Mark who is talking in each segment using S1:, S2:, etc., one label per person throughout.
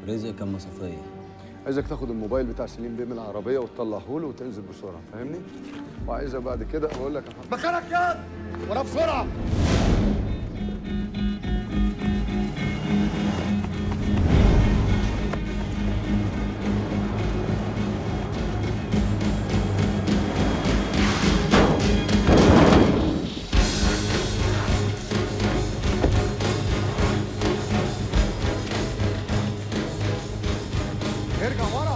S1: رزق كان مصافيه
S2: عايزك تاخد الموبايل بتاع سليم بيه من العربيه وتطلعه له وتنزل بسرعه فاهمني وعايزك بعد كده اقول لك يا حبيبي
S3: مكانك ياد ولا بسرعه ارجع ورا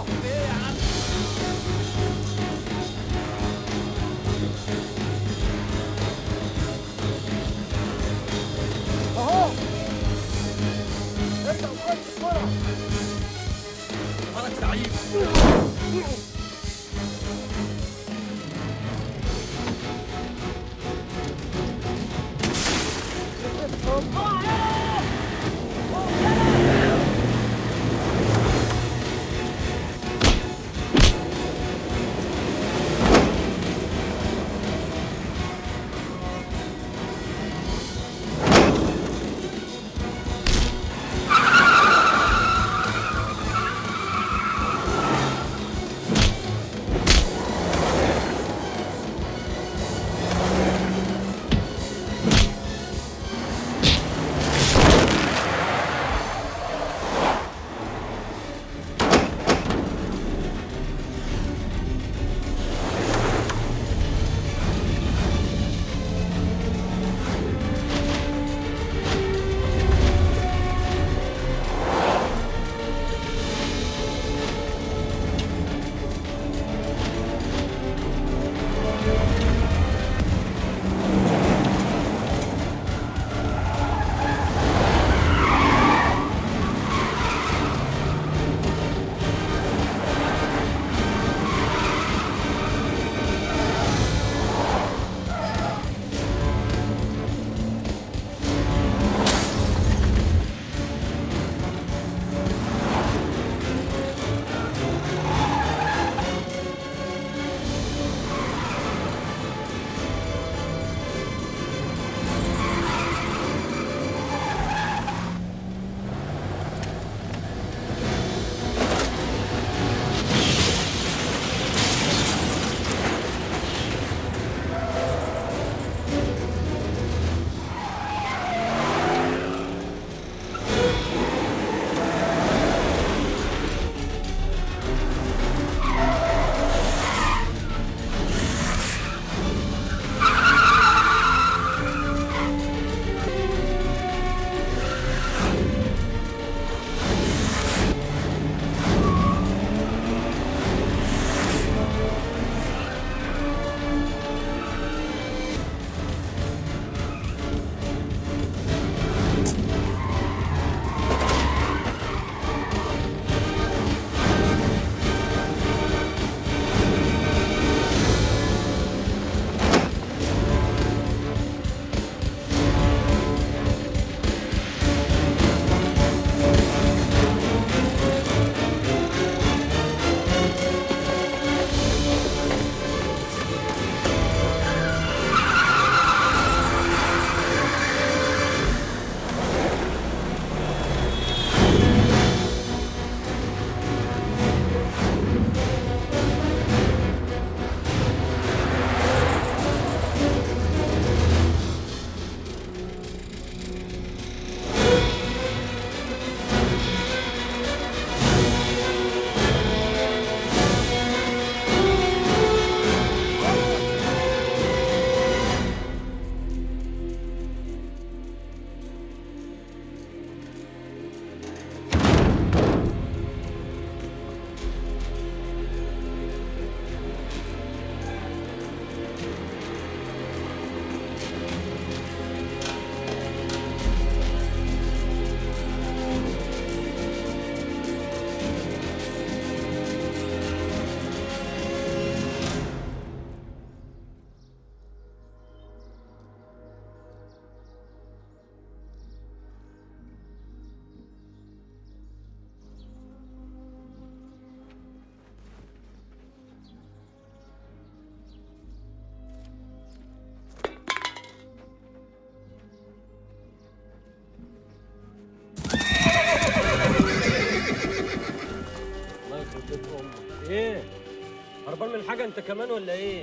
S1: تعمل حاجه انت كمان ولا ايه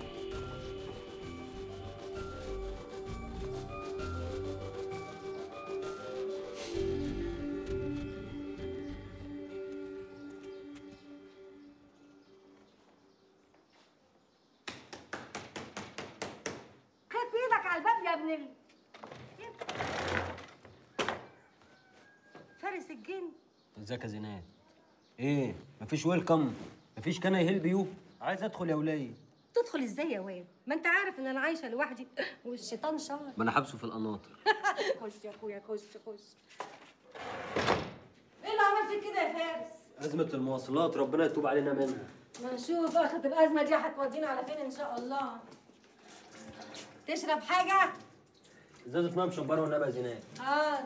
S4: خد بايدك على الباب يا ابن ال... فارس الجن
S1: ازيك يا زينات ايه مفيش ويلكم مفيش كان هيلب يو عايز ادخل يا ولية
S4: تدخل ازاي يا واد ما انت عارف ان انا عايشه لوحدي والشيطان شهر
S1: ما انا حابسه في القناطر
S4: خش يا اخويا خش خش ايه اللي عمل فيك كده يا فارس
S1: ازمه المواصلات ربنا يتوب علينا منها
S4: ما نشوف اخر الازمه دي هتودينا على فين ان شاء الله تشرب حاجه
S1: ازازه ميه مشبره والنبي يا زينات
S4: حاضر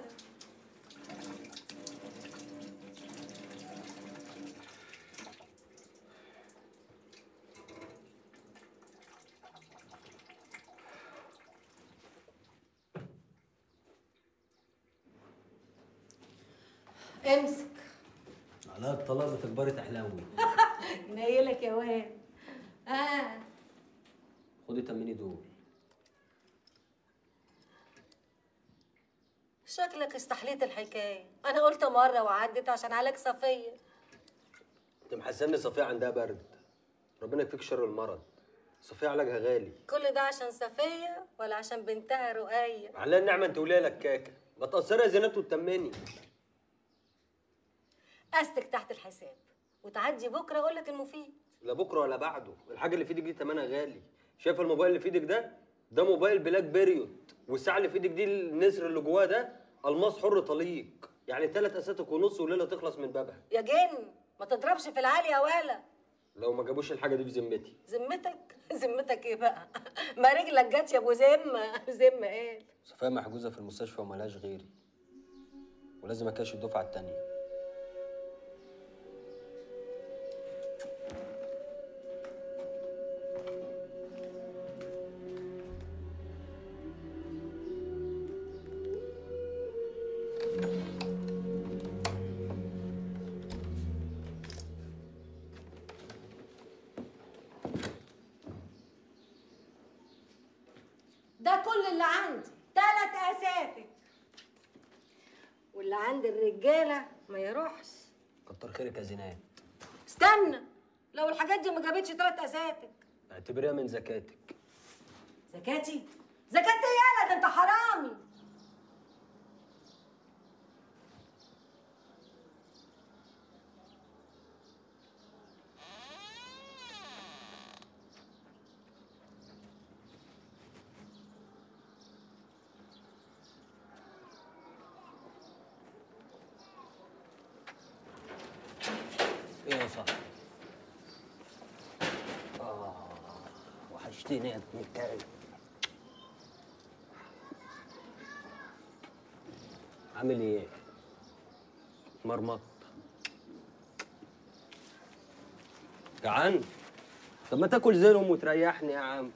S4: امسك
S1: على الطلاق بتكبري تحلوي
S4: نايلك يا واد اه
S1: خدي تمني دول
S4: شكلك استحليت الحكايه انا قلت مره وعدت عشان عليك صفيه
S1: انت محسني صفيه عندها برد ربنا يكفيك شر المرض صفيه علاجها غالي
S4: كل ده عشان صفيه ولا عشان بنتها رقيه
S1: على النعمه انت وليلة لكاكه ما تقصري يا زينات وتتمني
S4: استك تحت الحساب وتعدي بكره اقول لك المفيد
S1: لا بكره ولا بعده الحاجه اللي في ايدك دي ثمنها غالي شايف الموبايل اللي في ايدك ده ده موبايل بلاك بيريود والساعه اللي في ايدك دي النسر اللي جواه ده الماس حر طليق يعني ثلاث اساتك ونص وليله تخلص من بابها
S4: يا جن ما تضربش في العالي يا ولا
S1: لو ما جابوش الحاجه دي في ذمتي
S4: ذمتك ذمتك ايه بقى ما رجلك جت يا ابو ذمه ذمه ايه
S1: صفيه محجوزه في المستشفى وملهاش غيري ولازم اكاشف الدفعه التانيه
S4: ده كل اللي عندي ثلاث اساتك واللي عند الرجاله ما يروحش
S1: كتر خيرك يا زينات
S4: استنى لو الحاجات دي ما جابتش ثلاث اساتك
S1: اعتبريها من زكاتك
S4: زكاتي زكاتي يالا ده انت حرامي
S1: ايه يا صاحبي اه وحشتني يا ابن الكلب عامل ايه مرمط جعان طب ما تاكل زيهم وتريحني يا عم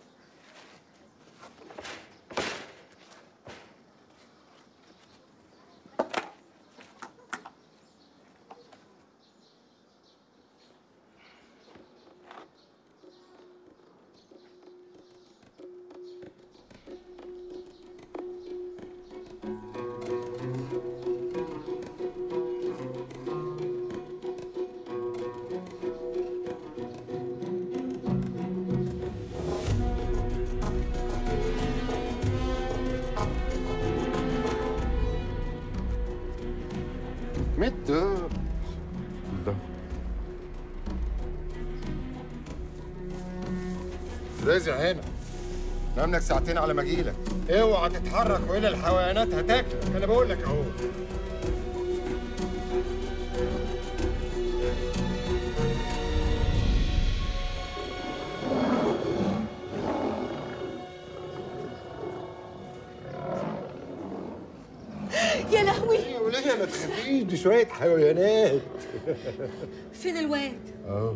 S2: مت ده
S3: رازع هنا نام لك ساعتين على ما اجيلك اوعى تتحرك والا الحيوانات هتاكلك انا بقول لك اهو
S4: يا لهوي
S3: يا وليه ما تخافيش دي شويه حيوانات
S4: فين الواد
S3: اهو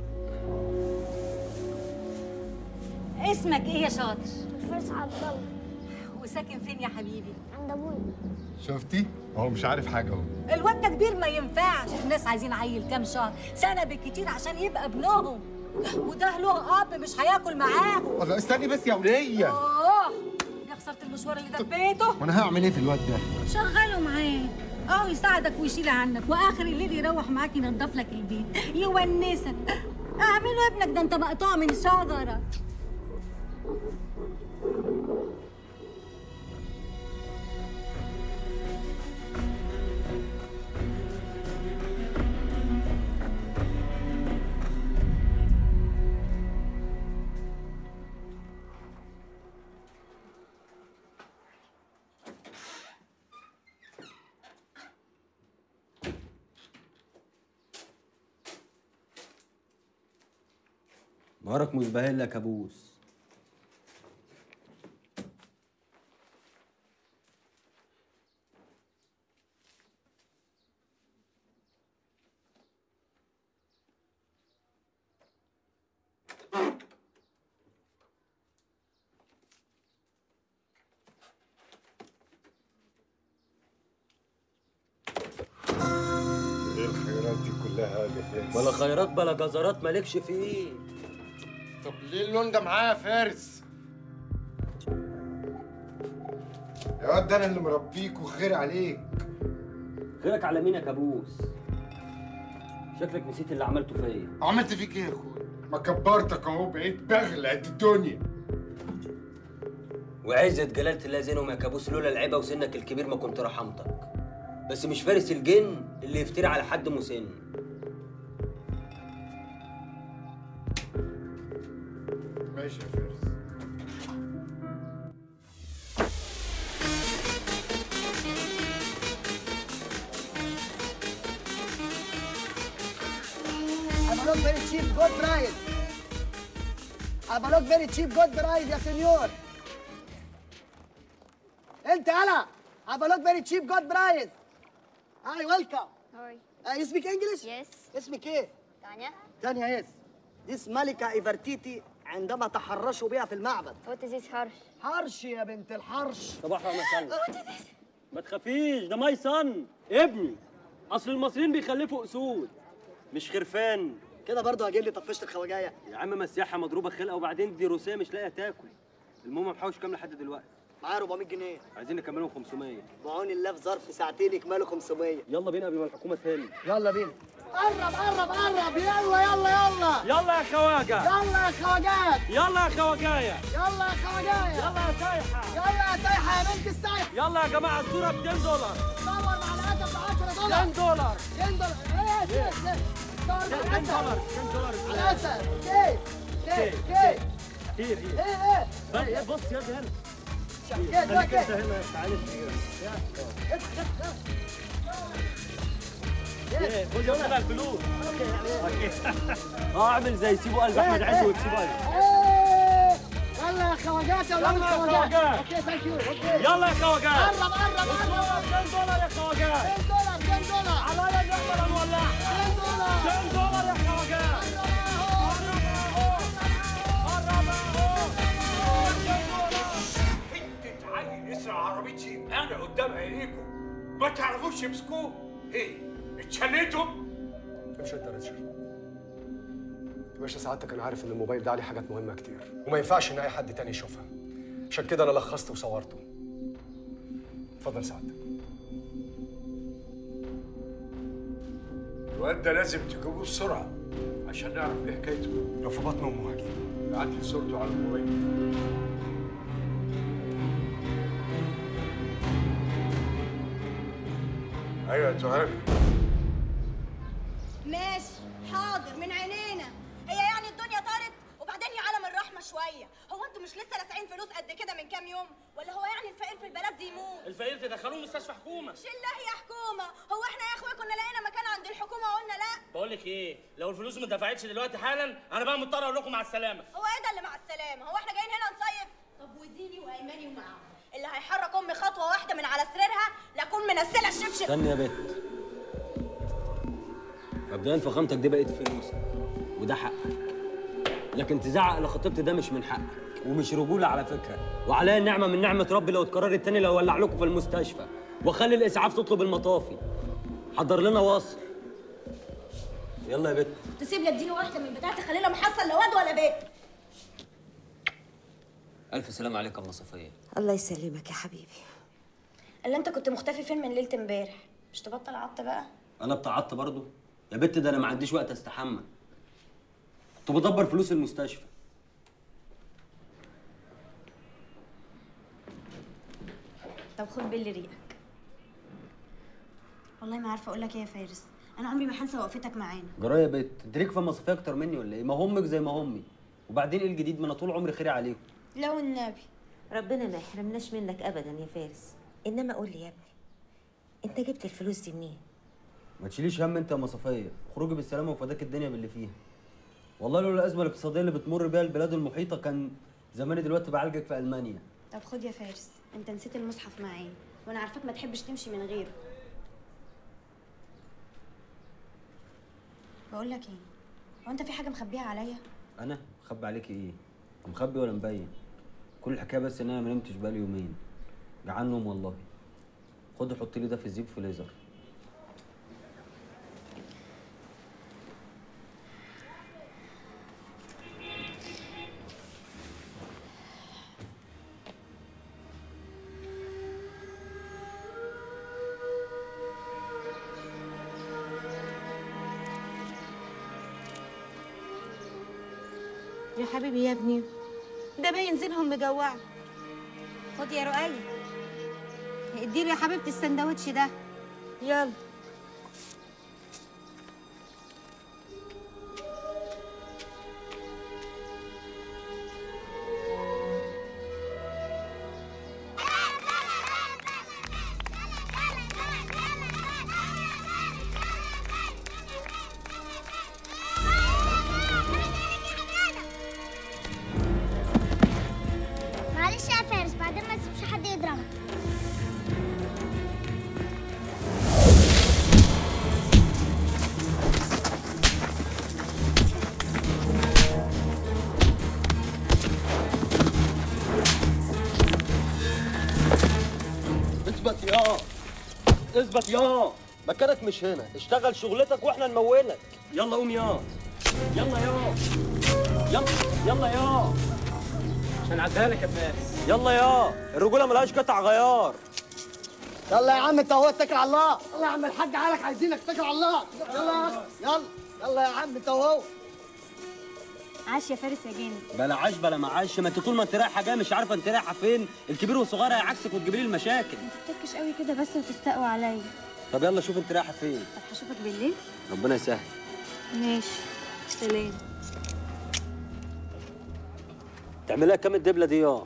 S4: اسمك ايه يا شاطر
S5: فارس عبد الله
S4: وساكن فين يا حبيبي
S5: عند ابويا
S3: شفتي هو مش عارف حاجه اهو
S4: الواد ده كبير ما ينفعش الناس عايزين عيل كام شهر سنه بالكتير عشان يبقى ابنهم وده له اب مش هياكل معاهم
S3: والله استني بس يا وليه
S4: اه يا خساره المشوار اللي دبيته
S3: وانا هعمل ايه في الواد ده
S4: شغله معاه اه يساعدك ويشيل عنك واخر الليل يروح معاك ينضف لك البيت يونسك اعمله ابنك ده انت مقطوع من شجره
S1: نهارك مزبهل لك ابوس
S3: ايه الخيرات دي كلها يا فارس
S1: بلا خيرات بلا جزرات مالكش فيه
S3: طب ليه اللون ده معايا يا فارس يا واد ده انا اللي مربيك وخير عليك
S1: غيرك على مين يا كابوس شكلك نسيت اللي عملته فيا
S3: عملت فيك ايه يا اخويا ما كبرتك اهو بقيت بغلى قد الدنيا
S1: وعزة جلالة الله زينهم يا كابوس لولا العيبة وسنك الكبير ما كنت رحمتك بس مش فارس الجن اللي يفتري على حد مسن
S3: ماشي يا فارس
S5: I'm not very cheap good price. I'm not very cheap good price يا سنيور. انت هلا. I'm not very cheap good price. Hi, welcome.
S6: Hi.
S5: Uh, you speak English?
S6: Yes.
S5: اسمك ايه؟
S6: Tanya.
S5: تانيا يس. دي ملكة إيفرتيتي عندما تحرشوا بها في المعبد.
S6: What is this harsh?
S5: حرش يا بنت الحرش.
S1: صباح ومساء ما تخافيش ده ماي صن ابني اصل المصريين بيخلفوا اسود مش خرفان
S5: كده برضه هجيب لي طفشت الخواجايه.
S1: يا عم مسيحه مضروبه خلقه وبعدين دي روسيه مش لاقيه تاكل المهم محوش كام لحد دلوقتي
S5: معايا 400 جنيه.
S1: عايزين نكملهم 500
S5: بعون الله في ظرف ساعتين يكملوا 500.
S1: يلا بينا قبل ما الحكومه تهل
S5: يلا بينا. قرب قرب قرب يلا يلا يلا.
S1: يلا يا خواجه
S5: يلا يا خواجات.
S1: يلا يا خواجايه
S5: يلا يا خواجايه.
S1: يلا يا سايحه
S5: يلا يا سايحة يا بنت السايحة
S1: يلا يا جماعه الصوره ب 200 دولار
S5: دور مع الأسف ب 10 دولار
S1: 10 دولار
S5: 10 دولار ايه ايه ايه دور مع
S1: 10 دولار
S5: الأسف
S1: 10 دولار
S5: على الأسف كيف كيف كيف
S1: كتير هي
S5: ايه ايه
S1: بس بص يا ابني هنا
S5: كيف
S1: خليك
S5: كيف
S1: انت هنا تعالى ايه خد يلا الفلوس اوكي اه اعمل زي سيبوا قلب احمد عز وتسيبوا قلب
S5: ايه يلا يا خواجات يا ولاد
S1: يلا يا
S5: الخواجات
S1: خواجات.
S5: اوكي ثانك يو اوكي
S1: يلا يا خواجات
S5: قرب قرب قرب
S1: 10 دولار يا خواجات
S5: 10 دولار 10 دولار
S1: عليا نقدر نولع
S5: 10 دولار
S1: 10 دولار يا خواجات
S7: حتة عيل يسرق عربيتي انا قدام عينيكم ما تعرفوش تمسكوه ايه اتشليتوا
S8: مش انت ريتشارد يا باشا سعادتك انا عارف ان الموبايل ده عليه حاجات مهمه كتير وما ينفعش ان اي حد تاني يشوفها عشان كده انا لخصته وصورته اتفضل سعادتك
S7: الواد ده لازم تجيبوه بسرعة عشان نعرف ايه حكايته
S8: لو في بطن امه هجيب
S7: بعت لي صورته على الموبايل ايوه يا تهاني
S9: ماشي حاضر من عينينا هي يعني الدنيا طارت وبعدين يا عالم الرحمه شويه هو انتوا مش لسه لاسعين فلوس قد كده من كام يوم ولا هو يعني الفقير في البلد دي يموت
S1: الفقير تدخلوه مستشفى حكومه
S9: شله يا حكومه هو احنا يا اخويا كنا لقينا مكان عند الحكومه وقلنا لا
S10: بقول لك ايه لو الفلوس ما دفعتش دلوقتي حالا انا بقى مضطر اقول لكم مع السلامه
S9: هو ايه ده اللي مع السلامه هو احنا جايين هنا نصيف طب وديني وايماني ومعاهم اللي هيحرك امي خطوه واحده من على سريرها لاكون منزله الشبشب
S1: استني يا بت مبدئيا فخامتك دي بقت فلوسك وده حقك لكن تزعق لخطيبتي ده مش من حقك ومش رجوله على فكره وعليا النعمه من نعمه ربي لو اتكررت تاني لو ولع لكم في المستشفى واخلي الاسعاف تطلب المطافي حضر لنا وصل يلا يا بت
S9: تسيب لي اديني واحده من بتاعتي خلينا محصل لا واد ولا بيت
S1: الف سلام عليك يا ام صفيه
S6: الله يسلمك يا حبيبي
S9: اللي انت كنت مختفي فين من ليله امبارح مش تبطل عط بقى
S1: انا بتعطى برضه يا بت ده انا ما عنديش وقت استحمى كنت بدبر فلوس المستشفى
S9: طب خد باللي ريقك والله ما عارفه اقول لك ايه يا فارس انا عمري ما هنسى وقفتك معانا
S1: جرايه يا بت انت ليك في المصافيه اكتر مني ولا ايه ما همك زي ما همي وبعدين ايه الجديد ما انا طول عمري خيري عليكم
S9: لو النبي
S6: ربنا ما يحرمناش منك ابدا يا فارس انما قول لي يا ابني انت جبت الفلوس دي منين
S1: ما تشيليش هم انت يا مصافيه خروجي بالسلامه وفداك الدنيا باللي فيها والله لولا الازمه الاقتصاديه اللي بتمر بيها البلاد المحيطه كان زماني دلوقتي بعالجك في المانيا
S9: طب خد يا فارس انت نسيت المصحف معايا وانا عارفاك ما تحبش تمشي من غيره بقول لك ايه هو انت في حاجه مخبيها عليا
S1: انا مخبي عليكي ايه مخبي ولا مبين كل الحكايه بس ان انا ما نمتش بقالي يومين جعان نوم والله خد حط لي ده في الزيب فريزر
S6: يا حبيبي يا ابني ده باين زينهم مجوعه
S4: خد يا رؤية اديله يا حبيبتي السندوتش ده
S6: يلا
S11: معلش يا فارس بعدين ما تسيبش حد يضربك
S1: اثبت يا اثبت يا مكانك مش هنا اشتغل شغلتك واحنا نمولك يلا قوم يا يلا يا يلا يلا يا
S10: عشان اعدها لك يا فارس
S1: يلا يا الرجوله ملهاش قطع غيار
S5: يلا يا عم انت هو اتكل على الله يلا يا عم الحاج عالك عايزينك اتكل على الله يلا يا أخي. يلا يلا يا عم انت وهو
S9: عاش يا فارس يا جامد
S1: بلا عاش بلا معاش ما انت طول ما انت رايحه جايه مش عارفه انت رايحه فين الكبير والصغير هيعكسك وتجيب لي المشاكل
S9: تتكش قوي كده بس وتستقوى عليا
S1: طب يلا شوف انت رايحه فين
S9: طب هشوفك بالليل
S1: ربنا يسهل
S9: ماشي سلام
S1: تعملها كام الدبله دي يا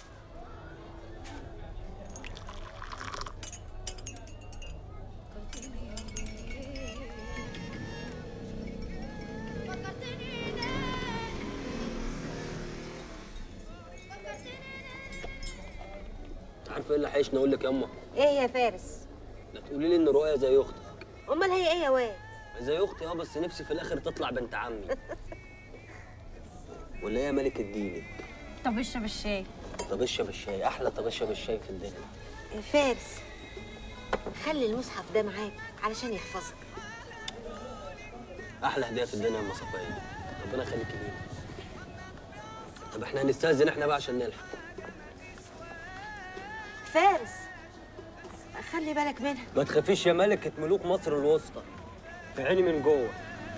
S1: عارفه ايه اللي حيشني اقول لك ياما
S6: ايه يا فارس
S1: لا تقولي لي ان رؤيا زي اختك
S6: امال هي ايه يا واد
S1: زي اختي اه بس نفسي في الاخر تطلع بنت عمي ولا هي ملكة دينك
S9: طب اشرب الشاي
S1: طبشه بالشاي احلى طبشه بالشاي في الدنيا
S6: فارس خلي المصحف ده معاك علشان يحفظك
S1: احلى هديه في الدنيا يا ام صفيه ربنا يخليك لينا طب احنا هنستاذن احنا بقى عشان نلحق
S6: فارس خلي بالك منها
S1: ما تخافيش يا ملكة ملوك مصر الوسطى في عيني من جوه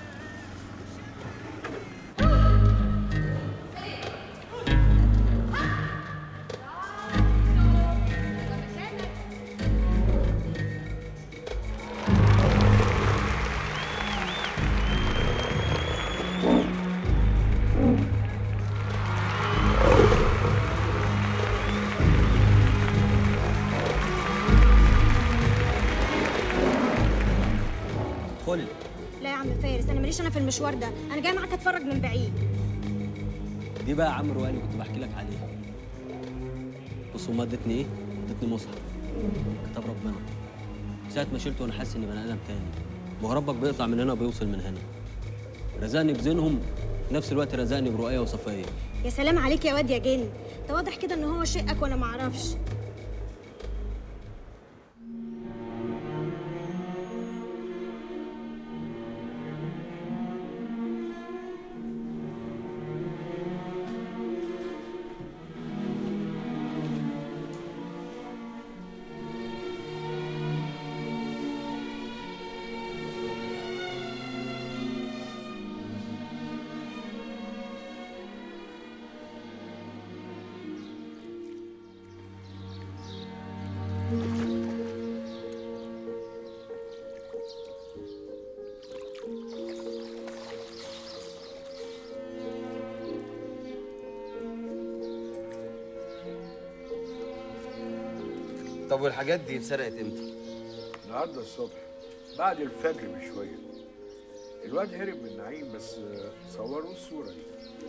S1: ادخلي
S9: لا يا عم فارس انا ماليش انا في المشوار ده انا جاي معاك اتفرج من بعيد
S1: دي بقى يا عم روقان اللي كنت بحكي لك عليها بص امها ادتني ايه؟ ادتني مصحف كتاب ربنا ساعة ما شلته وانا حاسس اني بني ادم تاني ما هو ربك بيقطع من هنا وبيوصل من هنا رزقني بزينهم في نفس الوقت رزقني برؤية وصفية
S9: يا سلام عليك يا واد يا جن ده واضح كده ان هو شقك وانا معرفش
S12: طب والحاجات دي اتسرقت امتى؟
S7: النهارده الصبح بعد الفجر بشويه الواد هرب من نعيم بس صوروا الصوره دي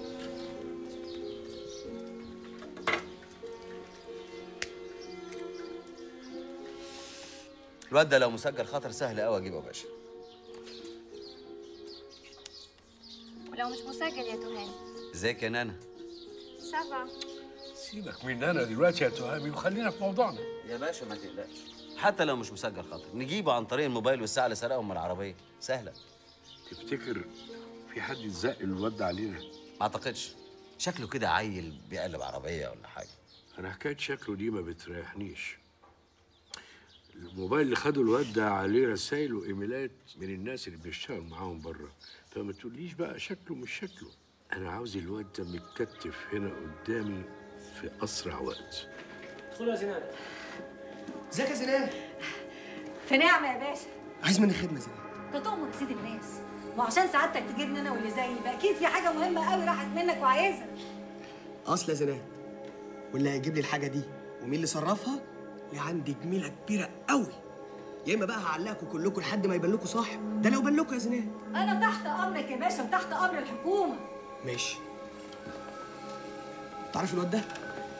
S12: الواد ده لو مسجل خطر سهل قوي اجيبه يا باشا
S11: ولو مش مسجل يا تهاني
S12: ازيك يا نانا
S11: سبعة
S7: سيبك من انا دلوقتي يا تهامي وخلينا في موضوعنا
S12: يا باشا ما تقلقش حتى لو مش مسجل خطر نجيبه عن طريق الموبايل والساعه اللي سرقهم من العربيه سهله
S7: تفتكر في حد يزق الواد ده علينا
S12: ما اعتقدش شكله كده عيل بيقلب عربيه ولا حاجه
S7: انا حكايه شكله دي ما بتريحنيش الموبايل اللي خده الواد ده عليه رسائل وايميلات من الناس اللي بيشتغل معاهم بره فما تقوليش بقى شكله مش شكله انا عاوز الواد ده متكتف هنا قدامي في اسرع وقت
S13: ادخلوا يا زينات
S5: ازيك يا زينات
S4: في نعمه يا باشا
S5: عايز مني خدمه زينات
S4: انت تؤمر سيد الناس وعشان سعادتك تجيبني انا واللي زيي يبقى اكيد في حاجه مهمه قوي راحت منك وعايزها
S5: اصل يا زينات واللي هيجيب لي الحاجه دي ومين اللي صرفها اللي عندي جميله كبيره قوي يا اما بقى هعلقكم كلكم لحد ما يبان لكم صح ده لو بان لكم يا زينات
S4: انا تحت امرك يا باشا وتحت امر الحكومه
S5: ماشي تعرف الواد ده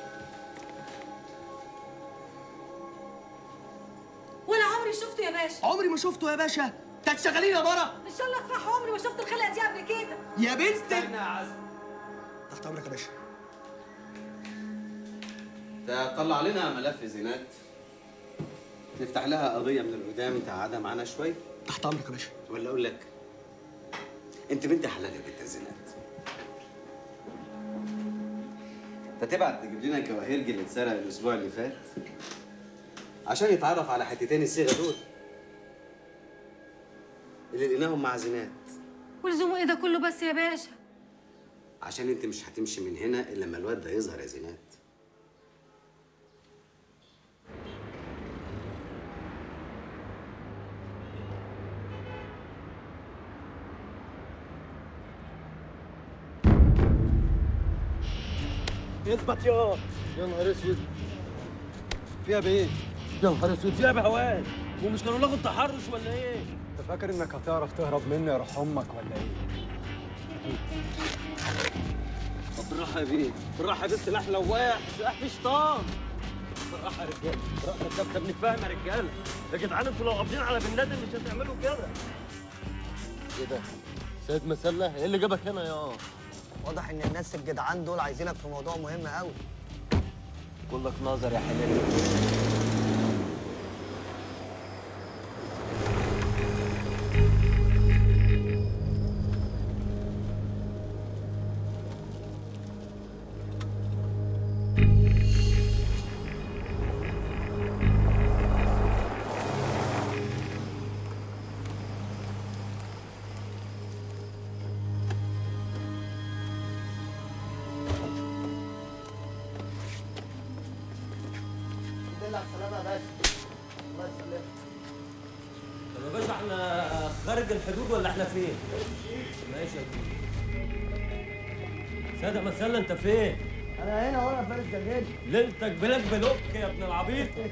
S4: ولا عمري شفته يا باشا
S5: عمري ما شفته يا باشا انت هتشغليني يا مرة
S4: ان شاء الله اتفح عمري ما شفت الخلقه دي قبل كده
S5: يا بنت استنى يا عزم تحت امرك يا باشا
S12: تطلع لنا ملف زينات نفتح لها قضيه من القدام تقعدها معانا شوي
S5: تحت امرك يا باشا
S12: ولا اقول لك انت بنت حلال يا بنت زينات انت تبعت تجيب لنا الجواهرجي اللي اتسرق الاسبوع اللي فات عشان يتعرف على حتتين الصيغه دول اللي لقيناهم مع زينات
S4: ولزومه ايه ده كله بس يا باشا
S12: عشان انت مش هتمشي من هنا الا لما الواد ده يظهر يا زينات
S1: اثبت يا
S2: يا نهار اسود فيها بايه؟
S1: يا نهار اسود فيها بهوان ومش كانوا لغوا التحرش ولا ايه؟
S8: انت فاكر انك هتعرف تهرب مني يا روح امك ولا ايه؟
S1: طب بالراحه يا بيه بالراحه يا بيه سلاح لواح سلاح فيه شيطان بالراحه يا رجاله بالراحه طب طب نتفاهم يا رجاله يا جدعان انتوا لو قابضين على بن لادن مش هتعملوا كده ايه ده؟ سيد مسله ايه اللي جابك هنا يا
S5: واضح ان الناس الجدعان دول عايزينك في موضوع مهم قوي
S1: كلك نظر يا حلال
S5: الحمد لله على السلامه يا باشا الله يسلمك
S1: طب يا باشا احنا خارج الحدود ولا احنا فين؟ ماشي يا كبير سادة مسلة انت فين؟
S5: انا هنا وانا فارس جلجل
S1: ليلتك بلاك بلوك يا ابن العبيط طب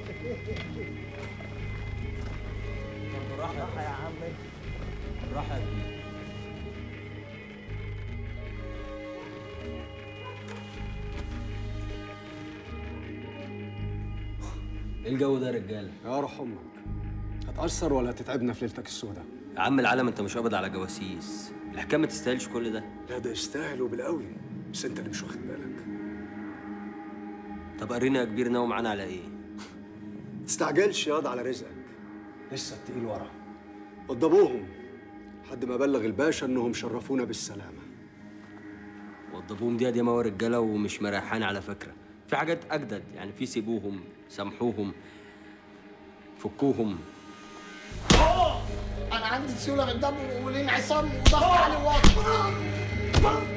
S1: بالراحة
S5: راحه يا عم
S1: بالراحة يا كبير ايه الجو ده يا رجاله؟
S8: يا روح امك هتأثر ولا هتتعبنا في ليلتك السوداء؟
S1: يا عم العالم انت مش قابض على جواسيس الحكايه ما تستاهلش كل ده
S8: لا ده يستاهل وبالقوي بس انت اللي مش واخد بالك
S1: طب قرينا يا كبير ناوي معانا على ايه؟
S8: تستعجلش ياض على رزقك لسه التقيل ورا وضبوهم لحد ما بلغ الباشا انهم شرفونا بالسلامه
S1: وضبوهم دي يا ما رجاله ومش مريحان على فكره في حاجات اجدد يعني في سيبوهم سامحوهم فكوهم
S5: انا عندي سيوله في الدم والانعصام وضغط عالي واطي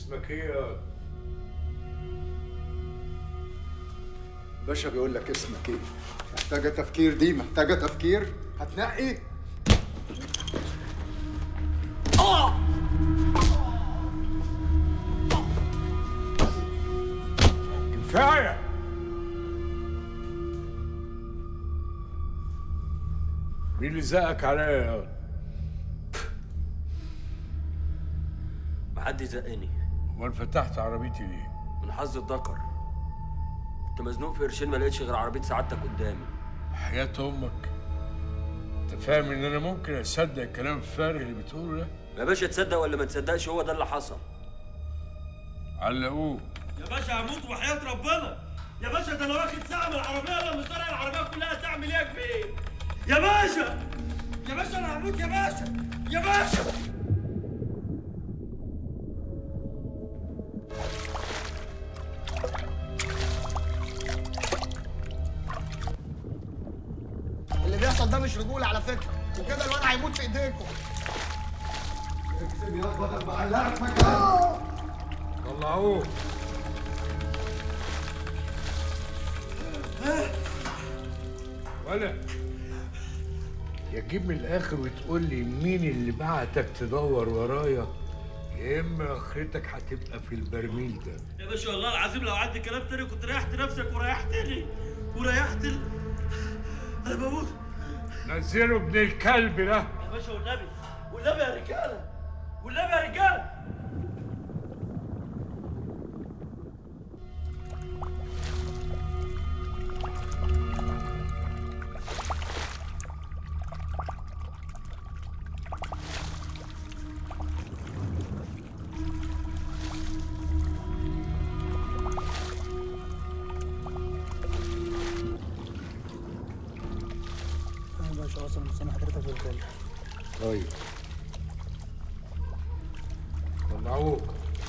S7: اسمك ايه يا
S2: باشا بيقول لك اسمك ايه محتاجه تفكير دي محتاجه تفكير هتنقي
S7: كفايه مين اللي زقك عليا يا ولد؟
S1: محدش زقني
S7: امال فتحت عربيتي ليه؟
S1: من حظ الذكر كنت مزنوق في قرشين ما لقيتش غير عربيه سعادتك قدامي
S7: حياة امك انت فاهم ان انا ممكن اصدق الكلام الفارغ اللي بتقوله ده؟
S1: يا باشا تصدق ولا ما تصدقش هو ده اللي حصل
S7: علقوه
S10: يا باشا هموت وحياة ربنا يا باشا ده انا واخد ساعة من العربية انا مسرق العربية كلها تعمل ايه يا كبير يا باشا يا باشا انا هموت يا باشا يا باشا
S5: اللي بيحصل ده مش رجوله على فكره وكده الواد هيموت في ايديكم
S2: اكتب يا بدل بعلقك مكان
S7: طلعوه ولا يا تجيب من الاخر وتقول لي مين اللي بعتك تدور ورايا يا اما اخرتك هتبقى في البرميل ده
S10: يا باشا والله العظيم لو عندي كلام تاني كنت ريحت نفسك وريحتني وريحت ال... انا بموت
S7: نزله ابن الكلب ده
S10: يا باشا والنبي والنبي يا رجاله والنبي يا رجاله
S13: انا باشا اصلا مستني حضرتك في الفيلا
S7: طيب طلعوه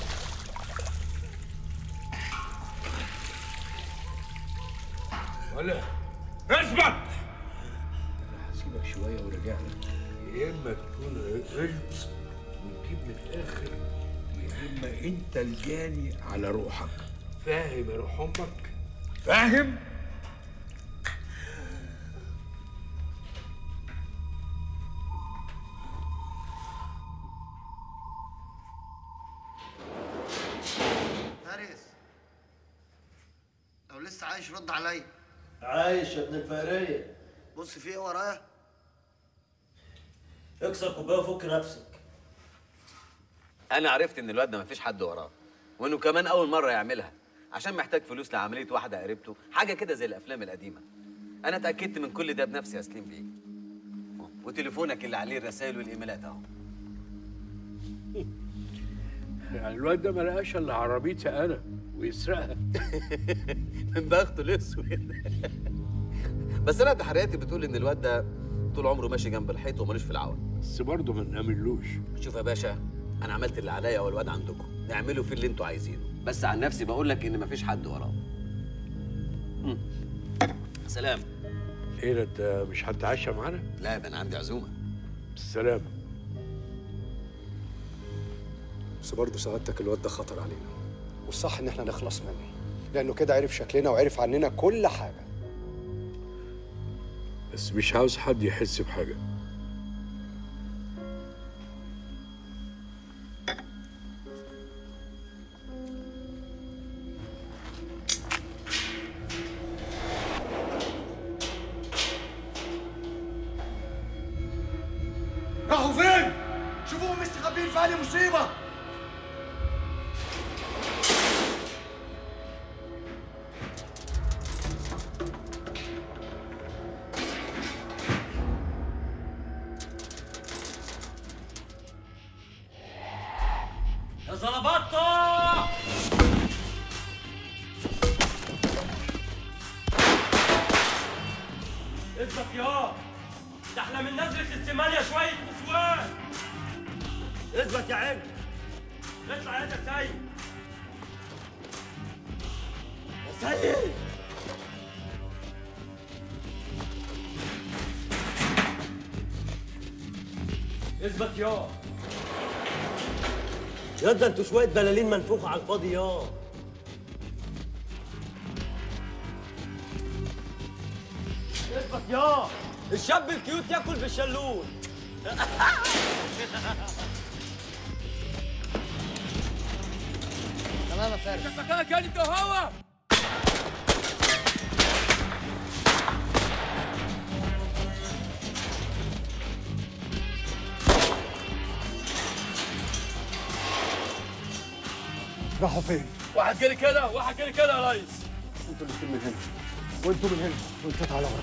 S7: ولا اثبت انا هسيبك شويه ورجع لك يا اما تكون غلط وتجيب من الاخر يا اما انت الجاني على روحك فاهم يا روح امك فاهم
S5: فارس لو لسه عايش رد عليا
S10: عايش يا ابن الفقرية
S5: بص في ايه ورايا
S10: اكسر كوبايه وفك نفسك
S12: انا عرفت ان الواد ده مفيش حد وراه وانه كمان اول مره يعملها عشان محتاج فلوس لعمليه واحده قريبته حاجه كده زي الافلام القديمه انا اتاكدت من كل ده بنفسي يا سليم بيه وتليفونك اللي عليه الرسائل والايميلات اهو
S7: يعني الواد ده ما لقاش الا عربيتي انا ويسرقها
S12: من بخته الاسود بس انا تحرياتي بتقول ان الواد ده طول عمره ماشي جنب الحيط ومالوش في العون
S7: بس برضه ما نأمنلوش
S12: شوف يا باشا انا عملت اللي عليا والواد عندكم اعملوا فيه اللي انتوا عايزينه بس عن نفسي بقول لك ان مفيش حد وراه مم. سلام
S7: ايه ده انت مش هتتعشى معانا؟
S12: لا ده انا عندي عزومه
S7: بالسلامه
S8: بس برضه سعادتك الواد ده خطر علينا والصح ان احنا نخلص منه لانه كده عرف شكلنا وعرف عننا كل حاجه
S7: بس مش عاوز حد يحس بحاجه
S5: راحوا فين؟ شوفوهم مستخبيين في أي مصيبة
S10: يا زلبطة اثبت يا ده احنا من نزلة السمانية شوية نسوان اثبت يا عم اطلع يا ده سيد يا سيد اثبت يا
S1: يا ده انتوا شويه بلالين منفوخه على الفاضي يا اثبت يا الشاب الكيوت ياكل بالشلوت
S14: تمام يا فارس
S10: مكانك انت وهو
S2: راحوا فين؟
S10: واحد جري كده واحد جري كده يا ريس
S2: انتوا الاثنين من هنا وانتوا من هنا وانتوا تعالى ورا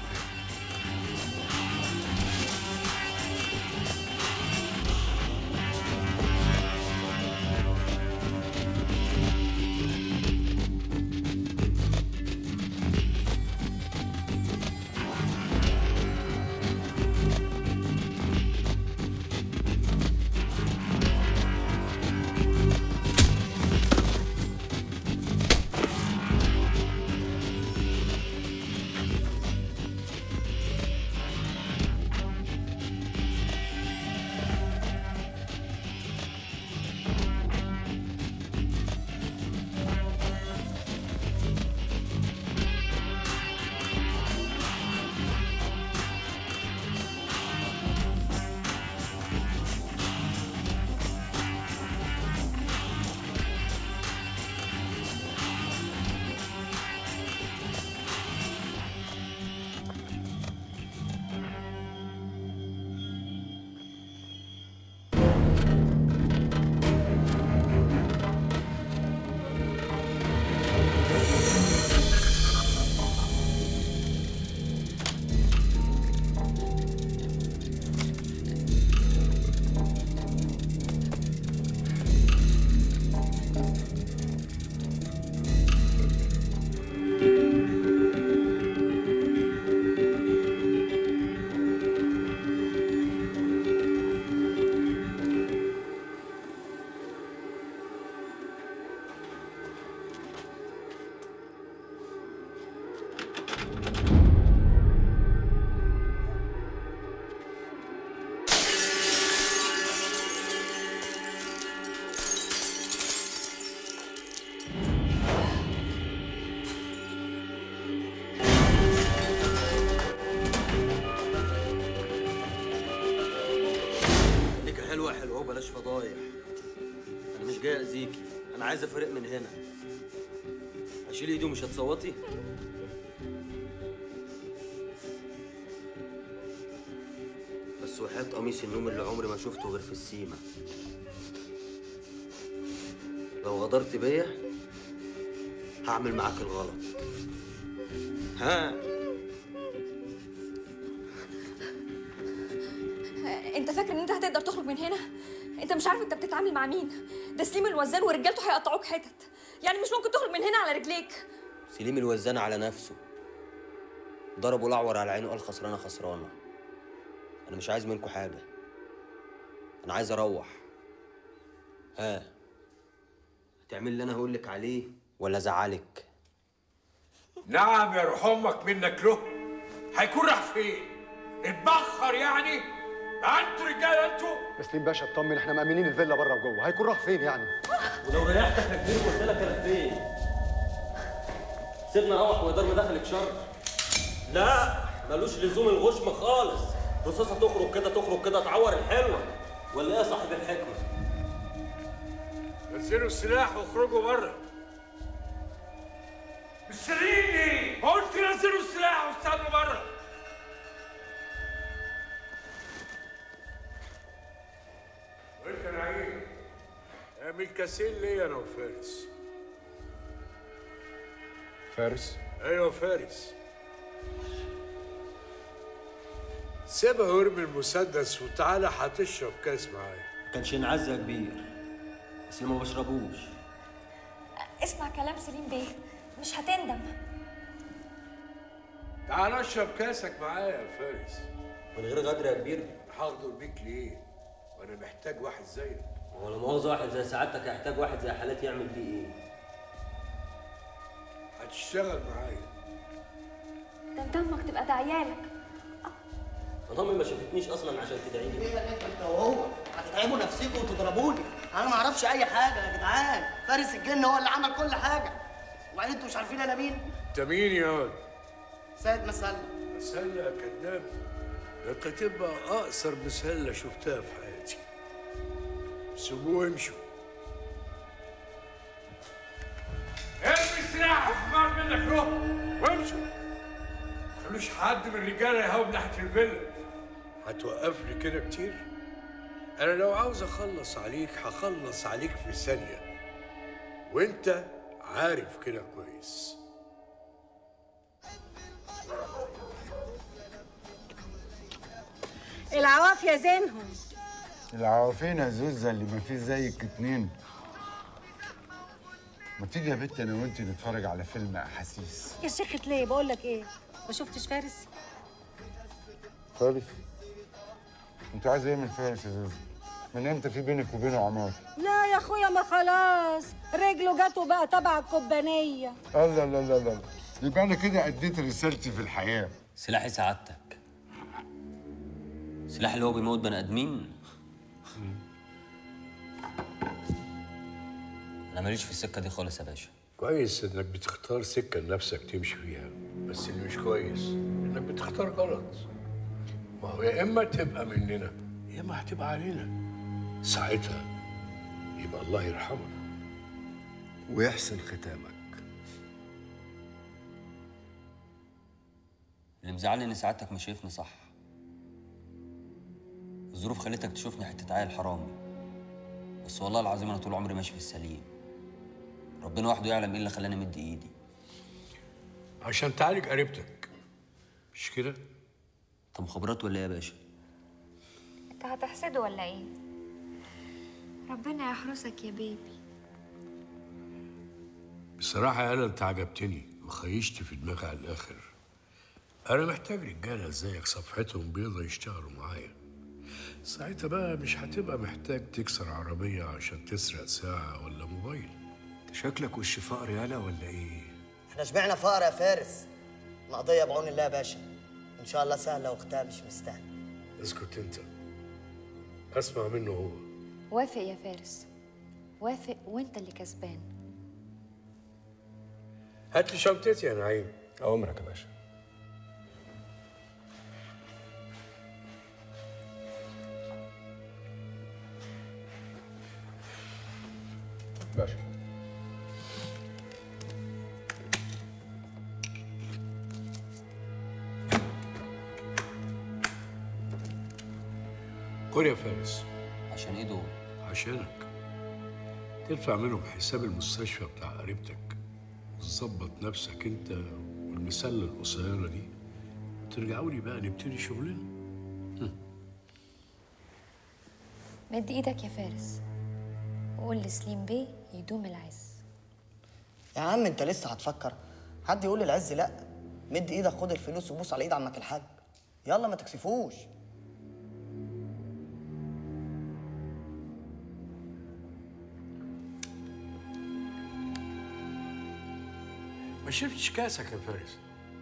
S1: ليك حلوه حلوه وبلاش فضايح انا مش جاي اذيكي انا عايز افرق من هنا اشيل ايدي ومش هتصوتي بس وحياة قميص النوم اللي عمري ما شفته غير في السيما لو غدرت بيا هعمل معاك الغلط ها
S11: انت فاكر ان انت هتقدر تخرج من هنا انت مش عارف انت بتتعامل مع مين ده سليم الوزان ورجالته هيقطعوك حتت يعني مش ممكن تخرج من هنا على رجليك
S1: سليم الوزان على نفسه ضربه الاعور على عينه قال خسرانه خسرانه انا مش عايز منكم حاجه انا عايز اروح ها هتعمل اللي انا هقول لك عليه ولا ازعلك
S7: نعم يا روح امك منك له هيكون راح فين اتبخر يعني انتوا رجاله انتوا
S8: تسليم باشا اطمن احنا مأمنين الفيلا بره وجوه هيكون راح فين يعني
S1: ولو ريحتك يا كبير قلت لك انا فين سيبنا روح ويدار مداخلك شر لا ملوش لزوم الغشم خالص رصاصه تخرج كده تخرج كده تعور الحلوه ولا ايه يا صاحب الحكمه
S7: نزلوا السلاح واخرجوا بره مستنيني قلت نزلوا السلاح واستنوا بره وانت يا نعيم اعمل كاسين ليا انا وفارس
S8: فارس
S7: ايوه فارس سيبها وارمي المسدس وتعالى هتشرب كاس معايا
S1: ما كانش ينعز يا كبير بس ما بشربوش
S11: اسمع كلام سليم بيه مش هتندم
S7: تعال اشرب كاسك معايا يا فارس
S1: من غير غدر يا كبير
S7: هغدر بيك ليه وانا محتاج واحد زيك
S1: هو لما مؤاخذة واحد زي سعادتك هيحتاج واحد زي حالاتي يعمل فيه ايه؟
S7: هتشتغل معايا
S11: ده انت امك تبقى دعيالك
S1: مضامي ما شافتنيش اصلا عشان تدعي لي
S5: انت وهو هتتعبوا نفسكم وتضربوني انا ما اعرفش اي حاجه يا جدعان فارس الجن هو اللي عمل كل حاجه وبعدين انتوا مش عارفين انا مين
S7: انت مين يا واد؟
S5: سيد مسلم
S7: مسلة يا كذاب ده انت تبقى اقصر مسلة شفتها في حياتي سيبوه وامشوا ارمي سلاحك وخد منك روح وامشوا ما تخلوش حد من الرجاله يهاوب ناحيه الفيلا هتوقفني كده كتير انا لو عاوز اخلص عليك هخلص عليك في ثانيه وانت عارف كده كويس
S4: العوافية زينهم
S2: العوافين يا زوزة اللي ما فيه زيك اتنين ما تيجي يا بنت انا وانت نتفرج على فيلم احاسيس
S4: يا شيخة ليه بقول لك ايه ما شفتش فارس
S2: فارس انت عايز ايه من فارس يا زوزة من امتى في بينك وبينه عمار
S4: لا يا اخويا ما خلاص رجله جت وبقى تبع الكوبانية
S2: الله لا لا لا يبقى انا كده اديت رسالتي في الحياه
S1: سلاحي سعادتك سلاح اللي هو بيموت بني ادمين انا ماليش في السكه دي خالص يا باشا
S7: كويس انك بتختار سكه لنفسك تمشي فيها بس اللي مش كويس انك بتختار غلط ما هو يا اما تبقى مننا يا اما هتبقى علينا ساعتها يبقى الله يرحمك ويحسن ختامك
S1: اللي مزعلني ان سعادتك مش شايفني صح الظروف خلتك تشوفني حته عيل حرامي بس والله العظيم انا طول عمري ماشي في السليم ربنا وحده يعلم ايه اللي خلاني مد ايدي
S7: عشان تعالج قريبتك مش كده
S1: انت مخابرات ولا ايه يا باشا
S11: انت هتحسده ولا ايه ربنا يحرسك يا بيبي
S7: بصراحة يا أنا أنت عجبتني وخيشت في دماغي على الآخر أنا محتاج رجالة زيك صفحتهم بيضة يشتغلوا معايا ساعتها بقى مش هتبقى محتاج تكسر عربية عشان تسرق ساعة ولا موبايل
S8: شكلك وش فقر يالا ولا ايه؟
S5: احنا شبعنا فقر يا فارس القضيه بعون الله يا باشا ان شاء الله سهله واختها مش مستاهله
S7: اسكت أنت أسمع منه هو
S11: وافق يا فارس وافق وانت اللي كسبان
S7: هات لي شنطتي يا نعيم
S8: أوامرك يا باشا باشا
S7: خد يا فارس
S1: عشان ايه دول
S7: عشانك تدفع منهم حساب المستشفى بتاع قريبتك وتظبط نفسك انت والمسلة القصيرة دي ترجعوا لي بقى نبتدي شغلنا
S11: مد ايدك يا فارس وقول لسليم بيه يدوم العز
S5: يا عم انت لسه هتفكر حد يقول للعز لا مد ايدك خد الفلوس وبوس على ايد عمك الحاج يلا ما تكسفوش
S7: ما شفتش كاسك يا فارس